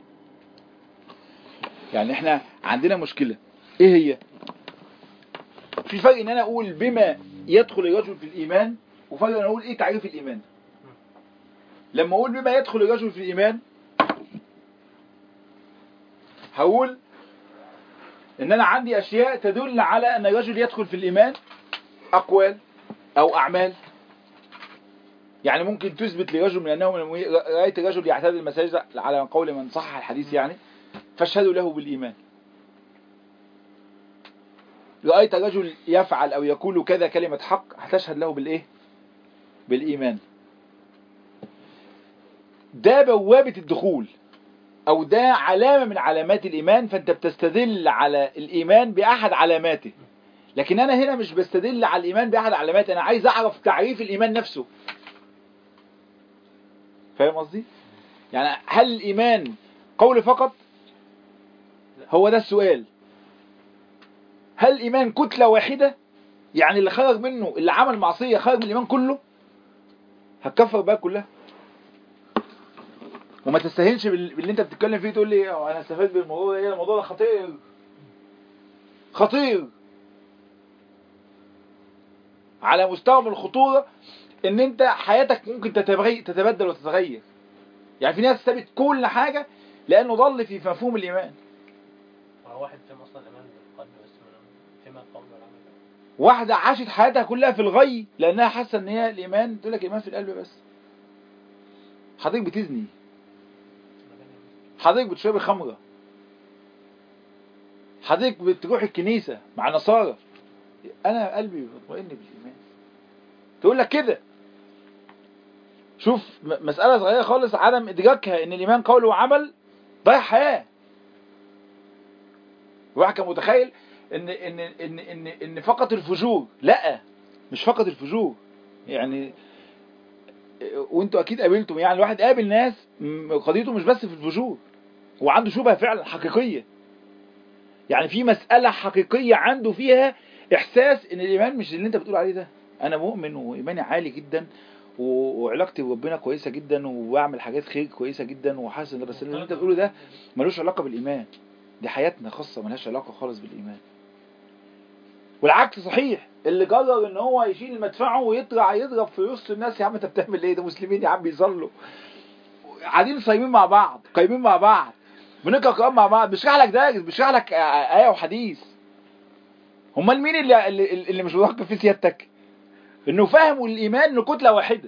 يعني احنا عندنا مشكلة ايه هي في فرق ان انا اقول بما يدخل الرجل في الإيمان وفرق ان اقول ايه تعريف الإيمان لما اقول بما يدخل الرجل في الإيمان هقول ان انا عندي اشياء تدل على ان الرجل يدخل في الإيمان اقوال او اعمال يعني ممكن تثبت لرجل من انه من المؤمنين رايت رجل يعتاد المساجد على قول من صح الحديث يعني فاشهدوا له بالايمان رايت رجل يفعل او يقول كذا كلمه حق هتشهد له بالايه بالايمان ده بوابه الدخول او ده علامه من علامات الايمان فانت بتستدل على الايمان باحد علاماته لكن انا هنا مش بستدل على الايمان باحد علاماته انا عايز اعرف تعريف الايمان نفسه فاهم قصدي يعني هل الايمان قول فقط هو ده السؤال هل الإيمان كتلة واحدة يعني اللي خرج منه اللي عمل معصية خرج من الإيمان كله هتكفر بقى كلها وما تستهينش بال- باللي انت بتتكلم فيه تقول لي اه انا استفدت بالموضوع ده ايه الموضوع ده خطير خطير على مستوى من الخطورة ان انت حياتك ممكن تتبغي- تتبدل وتتغير يعني في ناس سابت كل حاجة لانه ضل في مفهوم الايمان هو واحد فيهم اصلا الايمان بالقلب بس من- فيما القول والعمل واحدة عاشت حياتها كلها في الغي لانها حاسة ان هي الايمان تقول لك الايمان في القلب بس حضرتك بتزني حضرتك بتشربي خمرة حضرتك بتروح الكنيسة مع نصارى انا قلبي مطمئن بالايمان تقول لك كده شوف م- مسألة صغيرة خالص عدم ادراكها ان الايمان قول وعمل ضيع حياة الواحد كان متخيل ان ان ان ان ان فقط الفجور لا مش فقط الفجور يعني وانتوا اكيد قابلتم يعني الواحد قابل ناس م- قضيته مش بس في الفجور هو عنده شبهه فعلا حقيقيه يعني في مساله حقيقيه عنده فيها احساس ان الايمان مش اللي انت بتقول عليه ده انا مؤمن وايماني عالي جدا و- وعلاقتي بربنا كويسه جدا وبعمل حاجات خير كويسه جدا وحاسس ان بس اللي انت بتقوله ده ملوش علاقه بالايمان دي حياتنا خاصه ملهاش علاقه خالص بالايمان والعكس صحيح اللي قرر ان هو يشيل مدفعه ويطلع يضرب في وسط الناس يا عم انت بتعمل ايه ده مسلمين يا عم بيصلوا قاعدين صايمين مع بعض قايمين مع بعض بنقرا قران مع بعض بيشرح لك دارس بيشرح لك آه، ايه وحديث امال مين اللي اللي, اللي مش متوقف في سيادتك انه فاهم الايمان انه كتله واحده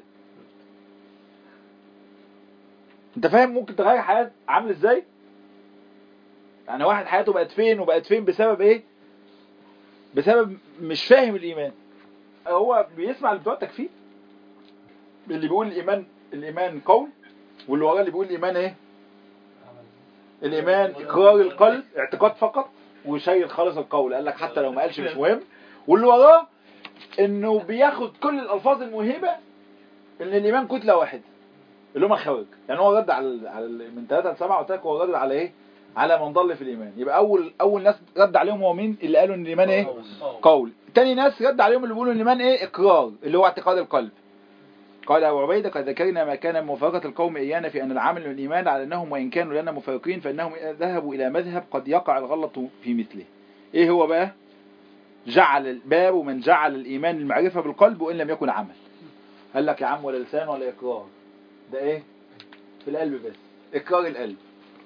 انت فاهم ممكن تغير حياه عامل ازاي يعني واحد حياته بقت فين وبقت فين بسبب ايه بسبب مش فاهم الايمان هو بيسمع اللي بتوع التكفير اللي بيقول الايمان الايمان قول واللي وراه اللي بيقول الايمان ايه الايمان اقرار القلب اعتقاد فقط وشيل خالص القول قال لك حتى لو ما قالش مش مهم واللي وراه انه بياخد كل الالفاظ الموهبه ان الايمان كتله واحده اللي هم الخوارج يعني هو رد على على ال- من 3 ل 7 قلت لك هو رد على ايه على من ضل في الايمان يبقى اول اول ناس رد عليهم هو مين اللي قالوا ان الايمان ايه قول تاني ناس رد عليهم اللي بيقولوا ان الايمان ايه اقرار اللي هو اعتقاد القلب قال ابو عبيده قد ذكرنا ما كان من موافقه القوم ايانا في ان العمل من الايمان على انهم وان كانوا لنا مفارقين فانهم ذهبوا الى مذهب قد يقع الغلط في مثله ايه هو بقى جعل الباب من جعل الايمان المعرفه بالقلب وان لم يكن عمل قال لك يا عم ولا لسان ولا اقرار ده ايه في القلب بس اقرار القلب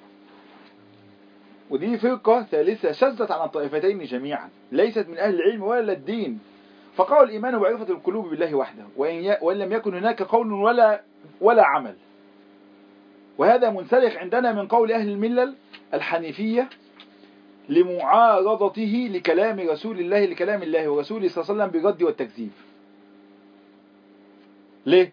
ودي فرقة ثالثة شذت عن الطائفتين جميعا ليست من أهل العلم ولا الدين فقالوا الإيمان معرفة القلوب بالله وحده وإن, ي... وإن لم يكن هناك قول ولا ولا عمل وهذا منسلخ عندنا من قول أهل الملل الحنيفية لمعارضته لكلام رسول الله لكلام الله ورسوله صلى الله عليه وسلم بالرد والتكذيب ليه؟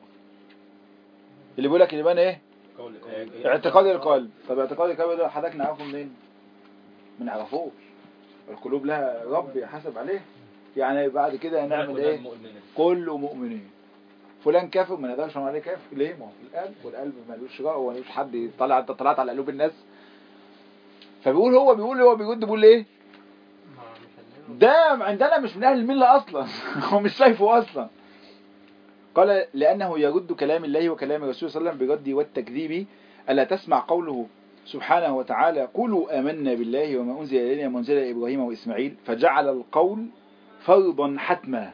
اللي بيقول لك الإيمان إيه؟ قول اعتقاد القلب طب اعتقاد القلب ده حضرتك نعرفه منين ما نعرفوش القلوب لها رب يحاسب عليه يعني بعد كده هنعمل ايه كل مؤمنين فلان كافر ما نقدرش نقول عليه كافر ليه ما هو في القلب والقلب ملوش رأي وملوش حد يطلع انت طلعت على قلوب الناس فبيقول هو بيقول هو بيرد بيقول ايه ما مش هنلاقيه. ده عندنا مش من اهل المله اصلا هو مش شايفه اصلا قال لانه يرد كلام الله وكلام الرسول صلى الله عليه وسلم بالرد والتكذيب الا تسمع قوله سبحانه وتعالى قولوا آمنا بالله وما أنزل إلينا وما أنزل إلى إبراهيم وإسماعيل فجعل القول فرضا حتما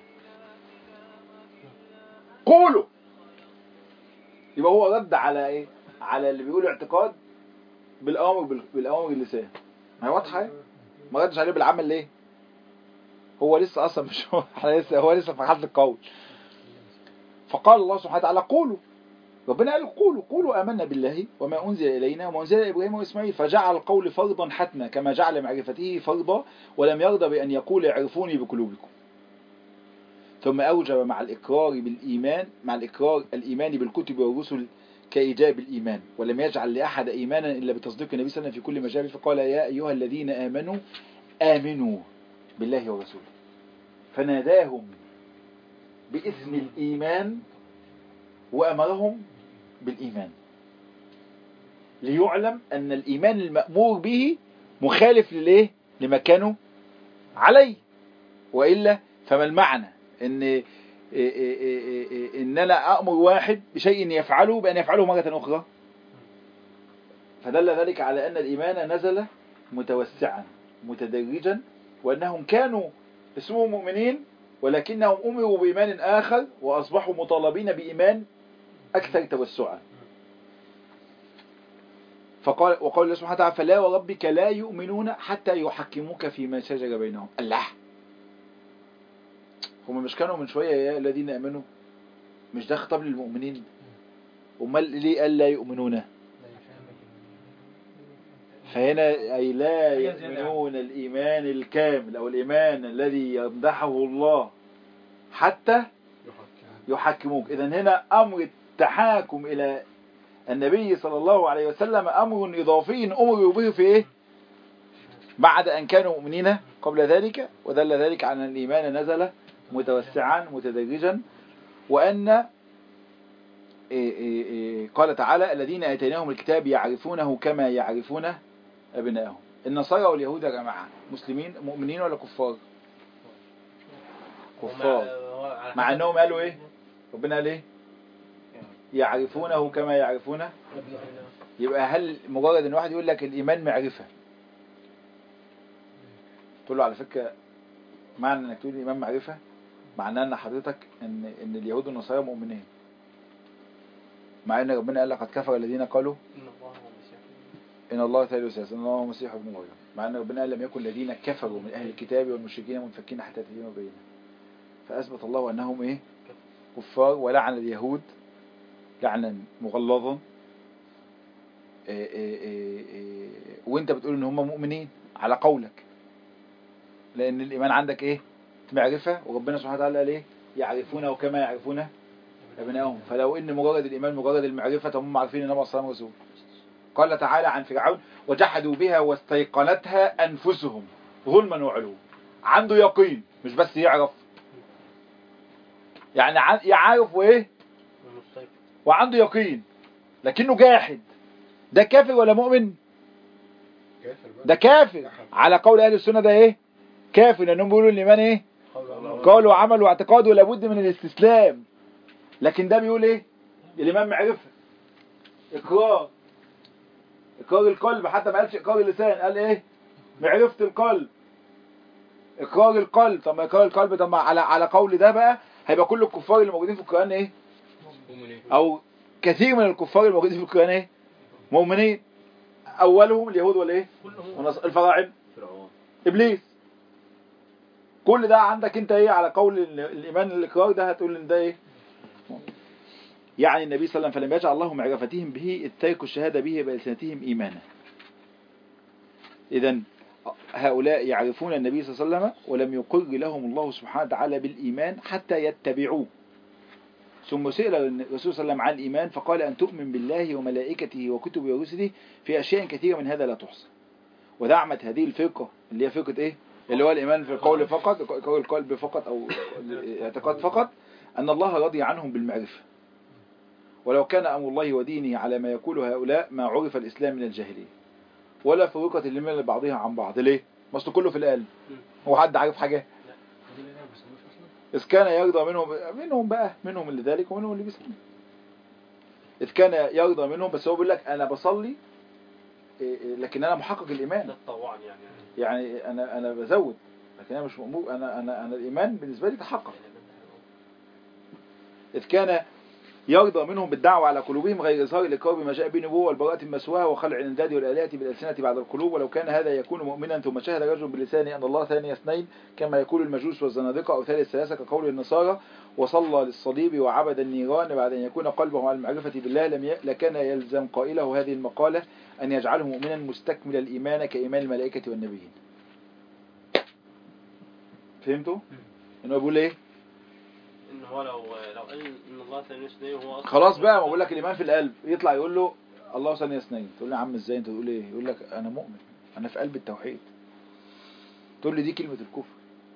قولوا يبقى هو رد على ايه على اللي بيقول اعتقاد بالأوامر بال- بالأوامر اللسان ما هي واضحة اهي. ما ردش عليه بالعمل ليه هو لسه اصلا مش هو احنا لسه هو لسه في حالة القول فقال الله سبحانه وتعالى قولوا ربنا قال قولوا قولوا آمنا بالله وما أنزل إلينا وما أنزل إلى إبراهيم وإسماعيل فجعل القول فرضا حتما كما جعل معرفته فرضا ولم يرضى بأن يقول اعرفوني بقلوبكم ثم أوجب مع الإقرار بالإيمان مع الإقرار الإيمان بالكتب والرسل كإيجاب الإيمان ولم يجعل لأحد إيمانا إلا بتصديق النبي صلى الله عليه وسلم في كل مجال فقال يا أيها الذين آمنوا آمنوا بالله ورسوله فناداهم باسم الإيمان وأمرهم بالإيمان ليعلم أن الإيمان المأمور به مخالف للايه لما كانوا عليه والا فما المعنى ان إيه إيه إيه إيه إيه ان انا امر واحد بشيء يفعله بان يفعله مره اخرى فدل ذلك على ان الايمان نزل متوسعا متدرجا وانهم كانوا اسمهم مؤمنين ولكنهم امروا بايمان اخر واصبحوا مطالبين بايمان اكثر توسعا فقال وقال الله سبحانه وتعالى فلا وربك لا يؤمنون حتى يحكموك فيما شجر بينهم الله هم مش كانوا من شوية يا الذين امنوا مش ده خطاب للمؤمنين امال ليه قال لا يؤمنون فهنا أي لا يؤمنون الإيمان الكامل أو الإيمان الذي يمدحه الله حتى يحكموك إذا هنا أمر التحاكم إلى النبي صلى الله عليه وسلم أمر إضافي أمروا به في إيه بعد أن كانوا مؤمنين قبل ذلك ودل ذلك على أن الإيمان نزل متوسعا متدرجا وأن إيه إيه إيه قال تعالى الذين آتيناهم الكتاب يعرفونه كما يعرفون أبنائهم النصارى واليهود يا جماعة مسلمين مؤمنين ولا كفار كفار مع أنهم قالوا إيه ربنا قال إيه يعرفونه كما يعرفون يبقى هل مجرد ان واحد يقول لك الايمان معرفه تقول له على فكره معنى انك تقول الايمان معرفه معناه ان حضرتك ان ان اليهود والنصارى مؤمنين مع ان ربنا قال لقد كفر الذين قالوا إن الله هو المسيح ان الله ثالث ثلاثة ان الله هو المسيح ابن مريم مع ان ربنا قال لم يكن الذين كفروا من اهل الكتاب والمشركين منفكين حتى تتم بينهم فاثبت الله انهم ايه كفار ولعن اليهود لعنا مغلظا إيه إيه إيه إيه وانت بتقول ان هم مؤمنين على قولك لان الايمان عندك ايه معرفه وربنا سبحانه وتعالى قال ايه يعرفونه كما يعرفون ابنائهم فلو ان مجرد الايمان مجرد المعرفه هم عارفين ان النبي صلى الله عليه وسلم رسول قال تعالى عن فرعون وجحدوا بها واستيقنتها انفسهم ظلما وعلوا عنده يقين مش بس يعرف يعني ع- يعرف وايه المستيقظ وعنده يقين لكنه جاحد ده كافر ولا مؤمن ده كافر على قول اهل السنه ده ايه كافر لانهم بيقولوا الايمان ايه قول وعمل واعتقاد ولابد من الاستسلام لكن ده بيقول ايه الايمان معرفه اقرار اقرار القلب حتى ما قالش اقرار اللسان قال ايه معرفه القلب اقرار القلب طب ما اقرار القلب طب ما على على قول ده بقى هيبقى كل الكفار اللي موجودين في القران ايه او كثير من الكفار الموجودين في القرآن ايه مؤمنين اولهم اليهود والايه والنص- الفراعنه ابليس كل ده عندك انت ايه على قول ال- الايمان الاقرار ده هتقول ان ده ايه يعني النبي صلى الله عليه وسلم فلم يجعل الله معرفتهم به اذ تركوا الشهاده به بألسنتهم ايمانا اذا هؤلاء يعرفون النبي صلى الله عليه وسلم ولم يقر لهم الله سبحانه وتعالى بالايمان حتى يتبعوه ثم سئل الرسول صلى الله عليه وسلم عن الإيمان فقال أن تؤمن بالله وملائكته وكتبه ورسله في أشياء كثيرة من هذا لا تحصى ودعمت هذه الفرقة اللي هي فرقة إيه؟ اللي هو الإيمان في القول فقط قول القلب فقط أو الاعتقاد فقط أن الله رضي عنهم بالمعرفة ولو كان أمر الله ودينه على ما يقول هؤلاء ما عرف الإسلام من الجاهلية ولا فرقة الإيمان لبعضها عن بعض ليه؟ ما أصل كله في القلب هو حد عارف حاجة؟ إذ كان يرضى منهم منهم بقى منهم اللي ذلك ومنهم اللي بيصلي إذ كان يرضى منهم بس هو بيقول لك أنا بصلي إيه إيه، لكن أنا محقق الإيمان ده الطوعا يعني يعني أنا أنا بزود لكن أنا مش مأمور أنا أنا أنا الإيمان بالنسبة لي تحقق إذ كان يرضى منهم بالدعوة على قلوبهم غير إظهار الإقرار بما جاء به النبوة والبراءة المسواة وخلع الإنداد والآلهة بالألسنة بعد القلوب ولو كان هذا يكون مؤمنا ثم شهد رجل بلسانه أن الله ثاني اثنين كما يقول المجوس والزنادقة أو ثالث ثلاثة كقول النصارى وصلى للصليب وعبد النيران بعد أن يكون قلبه على المعرفة بالله لم ي... لكان يلزم قائله هذه المقالة أن يجعله مؤمنا مستكمل الإيمان كإيمان الملائكة والنبيين فهمتوا؟ إنه بيقول إيه؟ ان هو لو لو قال ان الله ثاني اثنين وهو اصلا خلاص بقى ما بقول لك الايمان في القلب يطلع يقول له الله ثاني اثنين تقول له يا عم ازاي انت تقول ايه يقول لك انا مؤمن انا في قلب التوحيد تقول لي دي كلمه الكفر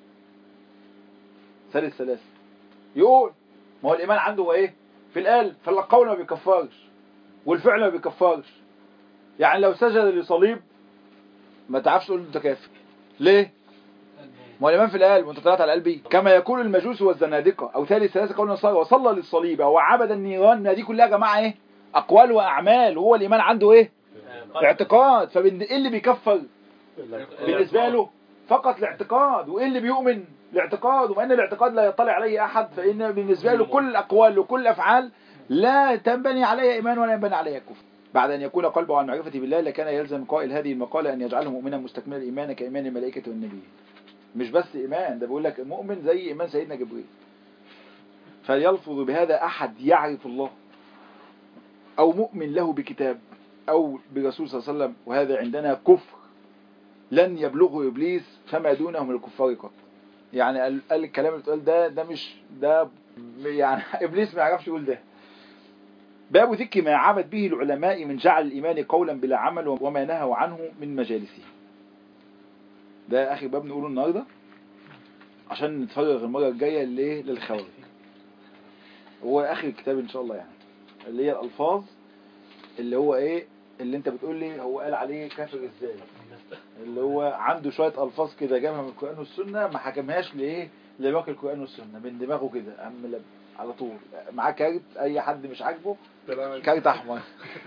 ثالث ثلاثه يقول ما هو الايمان عنده هو ايه في القلب فالقول ما بيكفرش والفعل ما بيكفرش يعني لو سجد لصليب ما تعرفش تقول انت كافر ليه ما هو الايمان في القلب وانت طلعت على قلبي كما يقول المجوس والزنادقه او ثالث ثلاثه قول النصارى وصلى للصليب او عبد النيران ما دي كلها يا جماعه ايه اقوال واعمال وهو الايمان عنده ايه اعتقاد فبين ايه اللي بيكفر بالنسبه له فقط الاعتقاد وايه اللي بيؤمن الاعتقاد وما ان الاعتقاد لا يطلع عليه احد فان بالنسبه له كل الاقوال وكل الافعال لا تنبني عليها ايمان ولا ينبني عليها كفر بعد ان يكون قلبه عن معرفه بالله لكان يلزم قائل هذه المقاله ان يجعله مؤمنا مستكملا الايمان كايمان الملائكه والنبيين مش بس ايمان ده بيقول لك مؤمن زي ايمان سيدنا جبريل فيلفظ بهذا احد يعرف الله او مؤمن له بكتاب او برسول صلى الله عليه وسلم وهذا عندنا كفر لن يبلغه ابليس فما دونه من الكفار قط يعني قال قال الكلام اللي اتقال ده ده مش ده يعني ابليس ما يعرفش يقول ده باب ذكر ما عبد به العلماء من جعل الايمان قولا بلا عمل وما نهوا عنه من مجالسه ده اخر باب نقوله النهارده عشان نتفرغ المره الجايه ليه للخوارج هو اخر الكتاب ان شاء الله يعني اللي هي الالفاظ اللي هو ايه اللي انت بتقول لي هو قال عليه كافر ازاي اللي هو عنده شويه الفاظ كده جابها من القران والسنه ما حكمهاش لايه لباقي القران والسنه من دماغه كده قام لب على طول معاه كارت اي حد مش عاجبه كارت احمر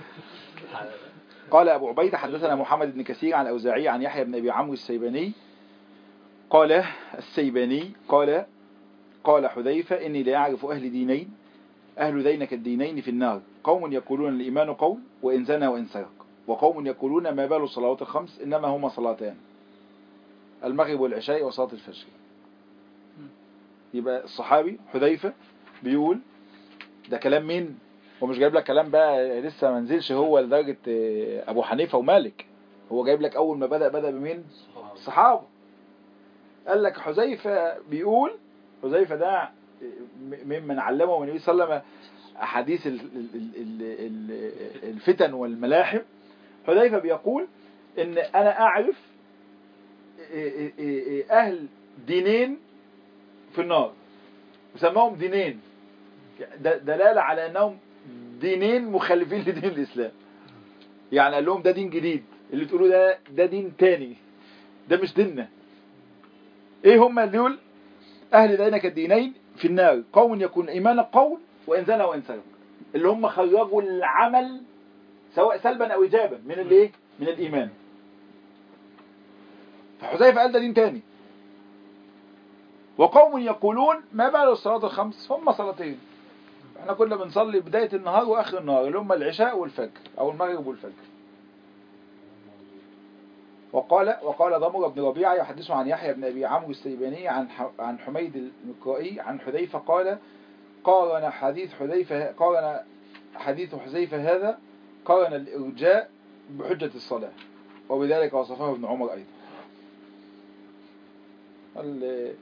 قال ابو عبيده حدثنا محمد بن كثير عن الاوزاعي عن يحيى بن ابي عمرو السيباني قال السيباني قال قال حذيفه اني لا اعرف اهل دينين اهل دينك الدينين في النار قوم يقولون الايمان قول وان زنى وان سرق وقوم يقولون ما بال الصلوات الخمس انما هما صلاتان المغرب والعشاء وصلاه الفجر يبقى الصحابي حذيفه بيقول ده كلام مين هو مش جايب لك كلام بقى لسه ما نزلش هو لدرجه آه، ابو حنيفه ومالك هو جايب لك اول ما بدا بدا بمين الصحابه قال لك حذيفه بيقول حذيفه ده م- ممن علمه النبي صلى الله عليه وسلم احاديث ال- ال- ال- ال- الفتن والملاحم حذيفه بيقول ان انا اعرف اهل دينين في النار وسماهم دينين د- دلاله على انهم دينين مخالفين لدين الاسلام يعني قال لهم ده دين جديد اللي تقولوا ده ده دين تاني ده مش ديننا ايه هم اللي يقول اهل دينك الدينين في النار قوم يكون ايمان قول وان زنى وان سرق اللي هم خرجوا العمل سواء سلبا او ايجابا من الايه من الايمان فحذيفه قال ده دين تاني وقوم يقولون ما بال الصلاه الخمس هم صلاتين احنا كنا بنصلي بدايه النهار واخر النهار اللي هم العشاء والفجر او المغرب والفجر وقال وقال ضمر بن ربيعه يحدث عن يحيى بن ابي عمرو السيباني عن ح- عن حميد المقرائي عن حذيفه قال قارن حديث حذيفه قارن حديث حذيفه هذا قارن الارجاء بحجه الصلاه وبذلك وصفه ابن عمر ايضا ال-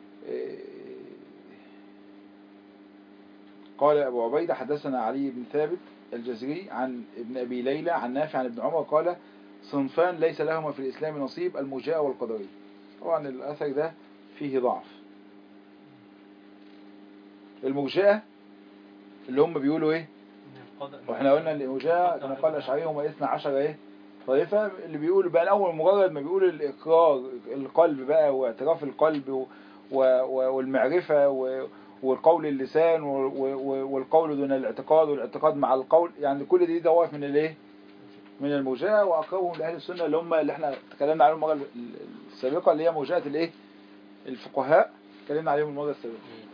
قال أبو عبيدة حدثنا علي بن ثابت الجزري عن ابن أبي ليلى عن نافع عن ابن عمر قال صنفان ليس لهما في الإسلام نصيب المرجئة والقدرية طبعا الأثر ده فيه ضعف المرجئة اللي هم بيقولوا ايه واحنا قلنا ان المرجئة كما قال الأشعري هم 12 ايه طائفة اللي بيقولوا بقى الأول مجرد ما بيقول الإقرار القلب بقى واعتراف القلب و و و والمعرفة و والقول اللسان و- و- والقول دون الاعتقاد والاعتقاد مع القول يعني كل دي دوائف من الايه من المرجئه واقربهم لاهل السنه اللي هم اللي احنا اتكلمنا عليهم المره السابقه اللي هي مرجئه الايه الفقهاء اتكلمنا عليهم المره السابقه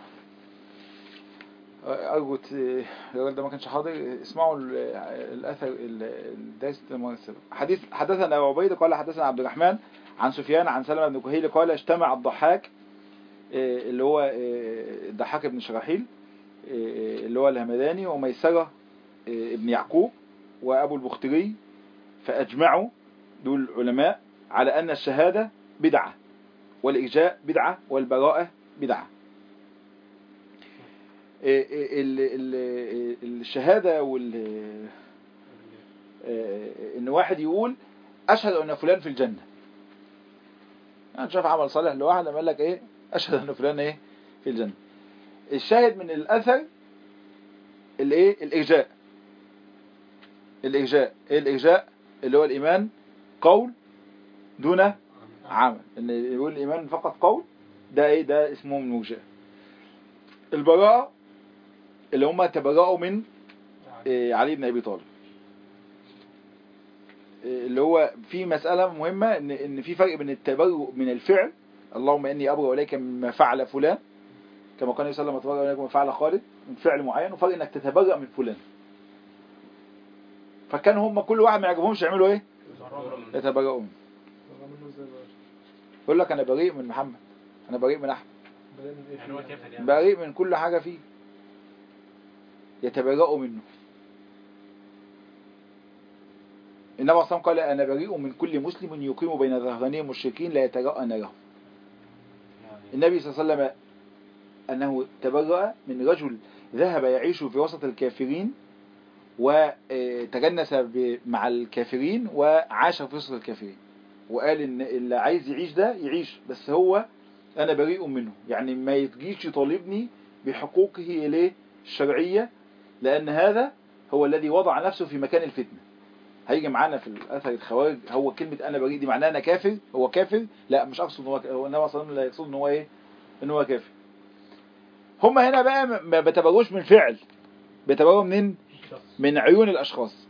ارجو ت- الراجل ده ما كانش حاضر اسمعوا ال- الاثر ال- الدرس المره السابقه حديث حدثنا ابو عبيده قال حدثنا عبد الرحمن عن سفيان عن سلمة بن كهيل قال اجتمع الضحاك آه، اللي هو آه، الضحاك بن شراحيل آه، اللي هو الهمداني وميسرة آه، ابن يعقوب وأبو البختري فأجمعوا دول علماء على أن الشهادة بدعة والإرجاء بدعة والبراءة بدعة آه، آه، ال- ال- الشهادة وال آه، ان واحد يقول اشهد ان فلان في الجنة يعني شاف عمل صالح لواحد لما قال لك ايه اشهد ان فلان ايه في الجنة الشاهد من الاثر الايه الارجاء الارجاء ايه الارجاء اللي هو الايمان قول دون عمل ان يقول الايمان فقط قول ده ايه ده اسمه من المرجئه البراءه اللي هم تبرأوا من إيه، علي بن ابي طالب إيه، اللي هو في مسألة مهمة ان ان في فرق بين التبرؤ من الفعل اللهم اني ابرأ اليك مما فعل فلان كما قال النبي صلى الله عليه وسلم اتبرأ اليك مما فعل خالد من فعل معين وفرق انك تتبرأ من فلان فكان هم كل واحد ما يعجبهمش يعملوا ايه يتبرؤوا منه طب منه ازاي بقى؟ يقول لك انا بريء من محمد انا بريء من احمد بدأ من ايه يعني هو كافر يعني بريء من كل حاجة فيه يتبرأوا منه النبي صلى الله عليه وسلم قال أنا بريء من كل مسلم يقيم بين ظهراني المشركين لا يترأى له النبي صلى الله عليه وسلم أنه تبرأ من رجل ذهب يعيش في وسط الكافرين وتجنس ب- مع الكافرين وعاش في وسط الكافرين وقال إن اللي عايز يعيش ده يعيش بس هو أنا بريء منه يعني ما يتجيش يطالبني بحقوقه إليه الشرعية لأن هذا هو الذي وضع نفسه في مكان الفتنة هيجي معانا في الأثر الخوارج هو كلمة أنا بريء دي معناها أنا كافر هو كافر لا مش أقصد إن هو هو النبي صلى الله عليه وسلم لا يقصد إن هو إيه إن هو كافر هم هنا بقى ما- ما بيتبروش من فعل بيتبروا منين من عيون الأشخاص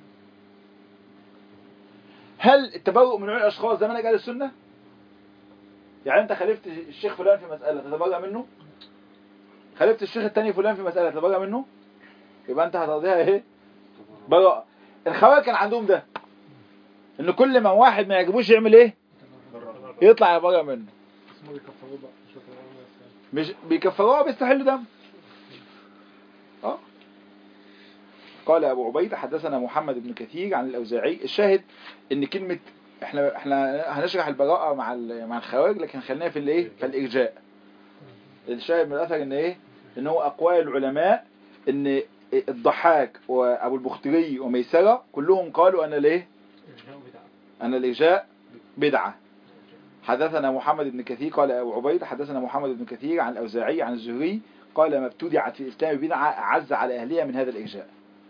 هل التبرؤ من عيون الأشخاص ده منهج أهل السنة؟ يعني أنت خالفت الشيخ فلان في مسألة تتبرأ منه؟ خالفت الشيخ التاني فلان في مسألة تتبرأ منه؟ يبقى أنت هتقضيها إيه؟ براءة الخوارج كان عندهم ده إن كل ما واحد ما يعجبوش يعمل إيه؟ يطلع يبرأ منه اسمه بيكفروه بقى مش بيكفروه بس يعني. مش بيكفروها بيستحلوا دم اه قال ابو عبيده حدثنا محمد بن كثير عن الاوزاعي الشاهد ان كلمه احنا احنا هنشرح البراءه مع ال- مع الخوارج لكن خلينا في الايه في الارجاء الشاهد من الاثر ان ايه ان هو اقوال العلماء ان الضحاك وابو البختري وميسره كلهم قالوا ان الايه أن الإرجاء بدعة حدثنا محمد بن كثير قال أبو عبيد حدثنا محمد بن كثير عن الأوزاعي عن الزهري قال ما ابتدعت في الإسلام بدعة أعز على أهلها من هذا الإرجاء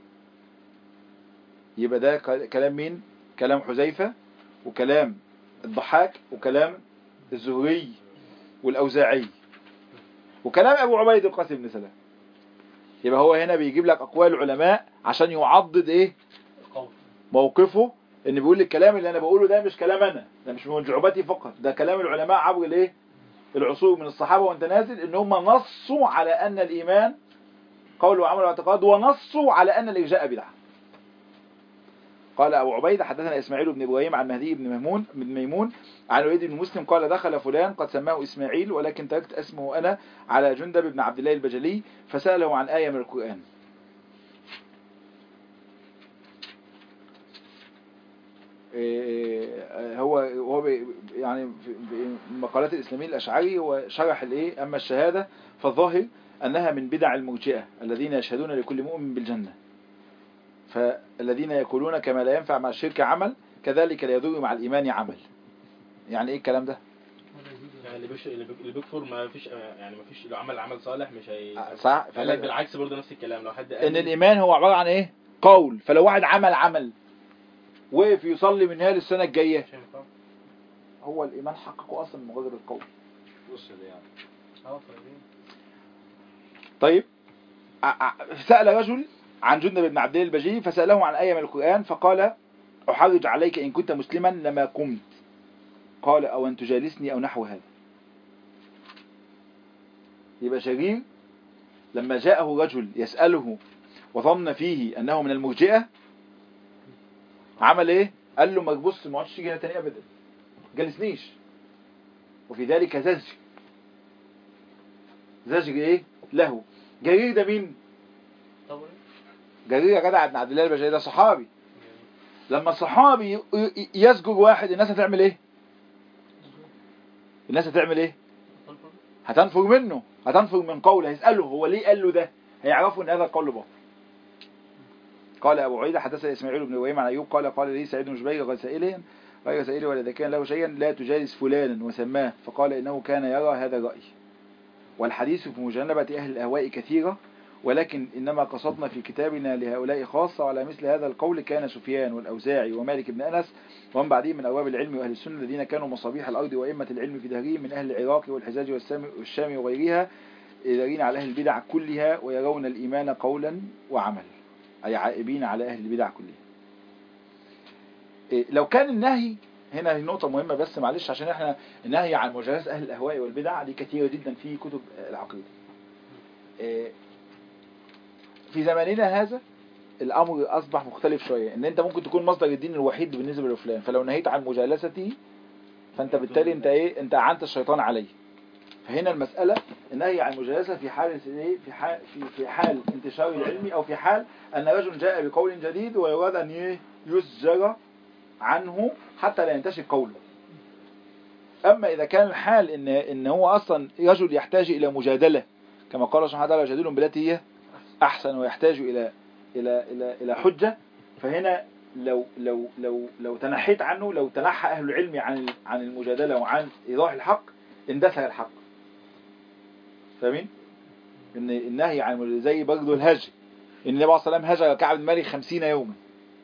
يبقى ده ك- كلام مين كلام حذيفة وكلام الضحاك وكلام الزهري والأوزاعي وكلام أبو عبيد القاسم بن سلام يبقى هو هنا بيجيب لك أقوال العلماء عشان يعضد إيه موقفه ان بيقول الكلام اللي انا بقوله ده مش كلام انا ده مش من جعبتي فقط ده كلام العلماء عبر الايه العصور من الصحابه وانت نازل ان هم نصوا على ان الايمان قول وعمل واعتقاد ونصوا على ان الارجاء بدعه قال ابو عبيده حدثنا اسماعيل بن ابراهيم عن مهدي بن ميمون بن ميمون عن وليد بن مسلم قال دخل فلان قد سماه اسماعيل ولكن تركت اسمه انا على جندب بن عبد الله البجلي فساله عن ايه من القران إيه، هو هو بي- يعني في في مقالات الإسلاميين الأشعري هو شرح الإيه أما الشهادة فالظاهر أنها من بدع المرجئة الذين يشهدون لكل مؤمن بالجنة فالذين يقولون كما لا ينفع مع الشرك عمل كذلك لا يضر مع الإيمان عمل يعني إيه الكلام ده يعني اللي بيش اللي بيك- اللي بيكفر ما فيش يعني ما فيش لو عمل عمل صالح مش هي صح قال لك بالعكس برضه نفس الكلام لو حد قال ان الايمان هو عباره عن ايه قول فلو واحد عمل عمل وقف يصلي من هنا للسنه الجايه هو الايمان حققه اصلا من مجرد القول طيب ع- ع- سأل رجل عن جندب بن عبد الله البجلي فسأله عن آية من القرآن فقال أحرج عليك إن كنت مسلما لما قمت قال أو أن تجالسني أو نحو هذا يبقى شرير لما جاءه رجل يسأله وظن فيه أنه من المرجئة عمل إيه؟ قال له ما تبص ما عادش تيجي هنا تاني أبدا جالسنيش وفي ذلك زجر زجر إيه؟ له جرير ده مين؟ جرير يا جدع ابن عبد الله البجلي ده صحابي لما الصحابي ي- ي- يسجر واحد الناس هتعمل ايه الناس هتعمل ايه هتنفر منه هتنفر من قوله هيسأله هو ليه قال له ده هيعرفوا ان هذا القول باطل قال ابو عيدة حدثنا اسماعيل بن ابراهيم عن ايوب قال قال لي سعيد بن جبير غير سائله غير سائله ولا اذا كان له شيئا لا تجالس فلانا وسماه فقال انه كان يرى هذا الرأي والحديث في مجانبة اهل الاهواء كثيرة ولكن إنما قصدنا في كتابنا لهؤلاء خاصة وعلى مثل هذا القول كان سفيان والأوزاعي ومالك بن أنس ومن بعدهم من أبواب العلم وأهل السنة الذين كانوا مصابيح الأرض وأئمة العلم في دهرهم من أهل العراق والحجاز والسام- والشام وغيرها دارين على أهل البدع كلها ويرون الإيمان قولا وعمل أي عائبين على أهل البدع كلها إيه، لو كان النهي هنا نقطة مهمة بس معلش عشان احنا النهي عن مجالس أهل الأهواء والبدع دي كثيرة جدا في كتب العقيدة إيه، في زماننا هذا الأمر أصبح مختلف شوية إن أنت ممكن تكون مصدر الدين الوحيد بالنسبة لفلان فلو نهيت عن مجالسته فأنت بالتالي أنت إيه أنت أعنت الشيطان عليه فهنا المسألة النهي عن المجالسة في حال إيه؟ في حال في في حال انتشار العلم أو في حال أن رجل جاء بقول جديد ويراد أن إيه؟ يزجر عنه حتى لا ينتشر قوله أما إذا كان الحال إن إن هو أصلا رجل يحتاج إلى مجادلة كما قال سبحانه وتعالى يجادلهم بالتي هي أحسن ويحتاج إلى إلى إلى إلى حجة فهنا لو لو لو لو تنحيت عنه لو تنحى أهل العلم عن عن المجادلة وعن إيضاح الحق اندثر الحق فاهمين؟ إن النهي عن زي برضه الهجر إن النبي عليه الصلاة والسلام هجر كعب بن مالك 50 يوما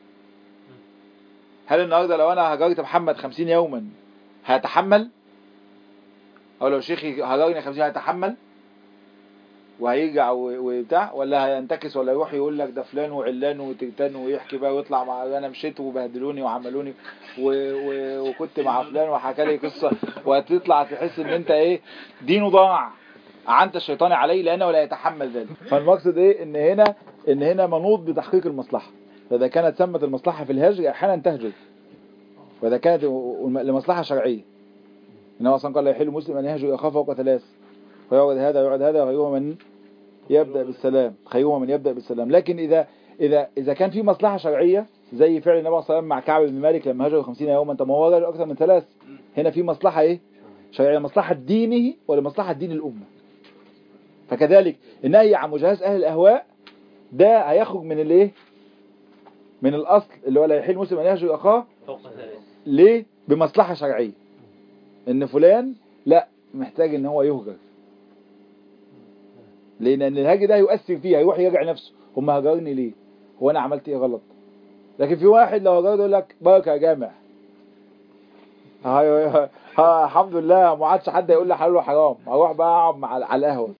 هل النهارده لو انا هجرت محمد 50 يوما هيتحمل او لو شيخي هجرني 50 هيتحمل وهيرجع و- وبتاع ولا هينتكس ولا يروح يقول لك ده فلان وعلان وترتان ويحكي بقى ويطلع مع انا مشيت وبهدلوني وعملوني و... و... وكنت مع فلان وحكى لي قصه وهتطلع تحس ان انت ايه دينه ضاع أعنت الشيطان عليه لأنه لا يتحمل ذلك فالمقصد إيه إن هنا إن هنا منوط بتحقيق المصلحة فإذا كانت ثمة المصلحة في الهجر أحيانا تهجر وإذا كانت لمصلحة شرعية إنه أصلا قال لا يحل مسلم أن يهجر أخاه فوق ثلاث ويعرض هذا ويعرض هذا وخيرهما من يبدأ بالسلام خيرهما من يبدأ بالسلام لكن إذا إذا إذا كان في مصلحة شرعية زي فعل النبي صلى الله عليه وسلم مع كعب بن مالك لما هاجر 50 يوما طب ما هو هاجر أكثر من ثلاث هنا في مصلحة إيه شرعية مصلحة دينه ولمصلحة دين الأمة فكذلك النهي عن مجاهز أهل الأهواء ده هيخرج من الايه من الأصل اللي هو لا يحل مسلم أن يهجر أخاه فوق ثلاث ليه بمصلحة شرعية ان فلان لا محتاج ان هو يهجر لان ان الهجر ده يؤثر فيه هيروح يراجع نفسه هم هجرني ليه هو انا عملت ايه غلط لكن في واحد لو هجر يقول لك بركه يا جامع هاي- ها- الحمد لله ما عادش حد يقول لي حلال وحرام اروح بقى اقعد مع على القهوه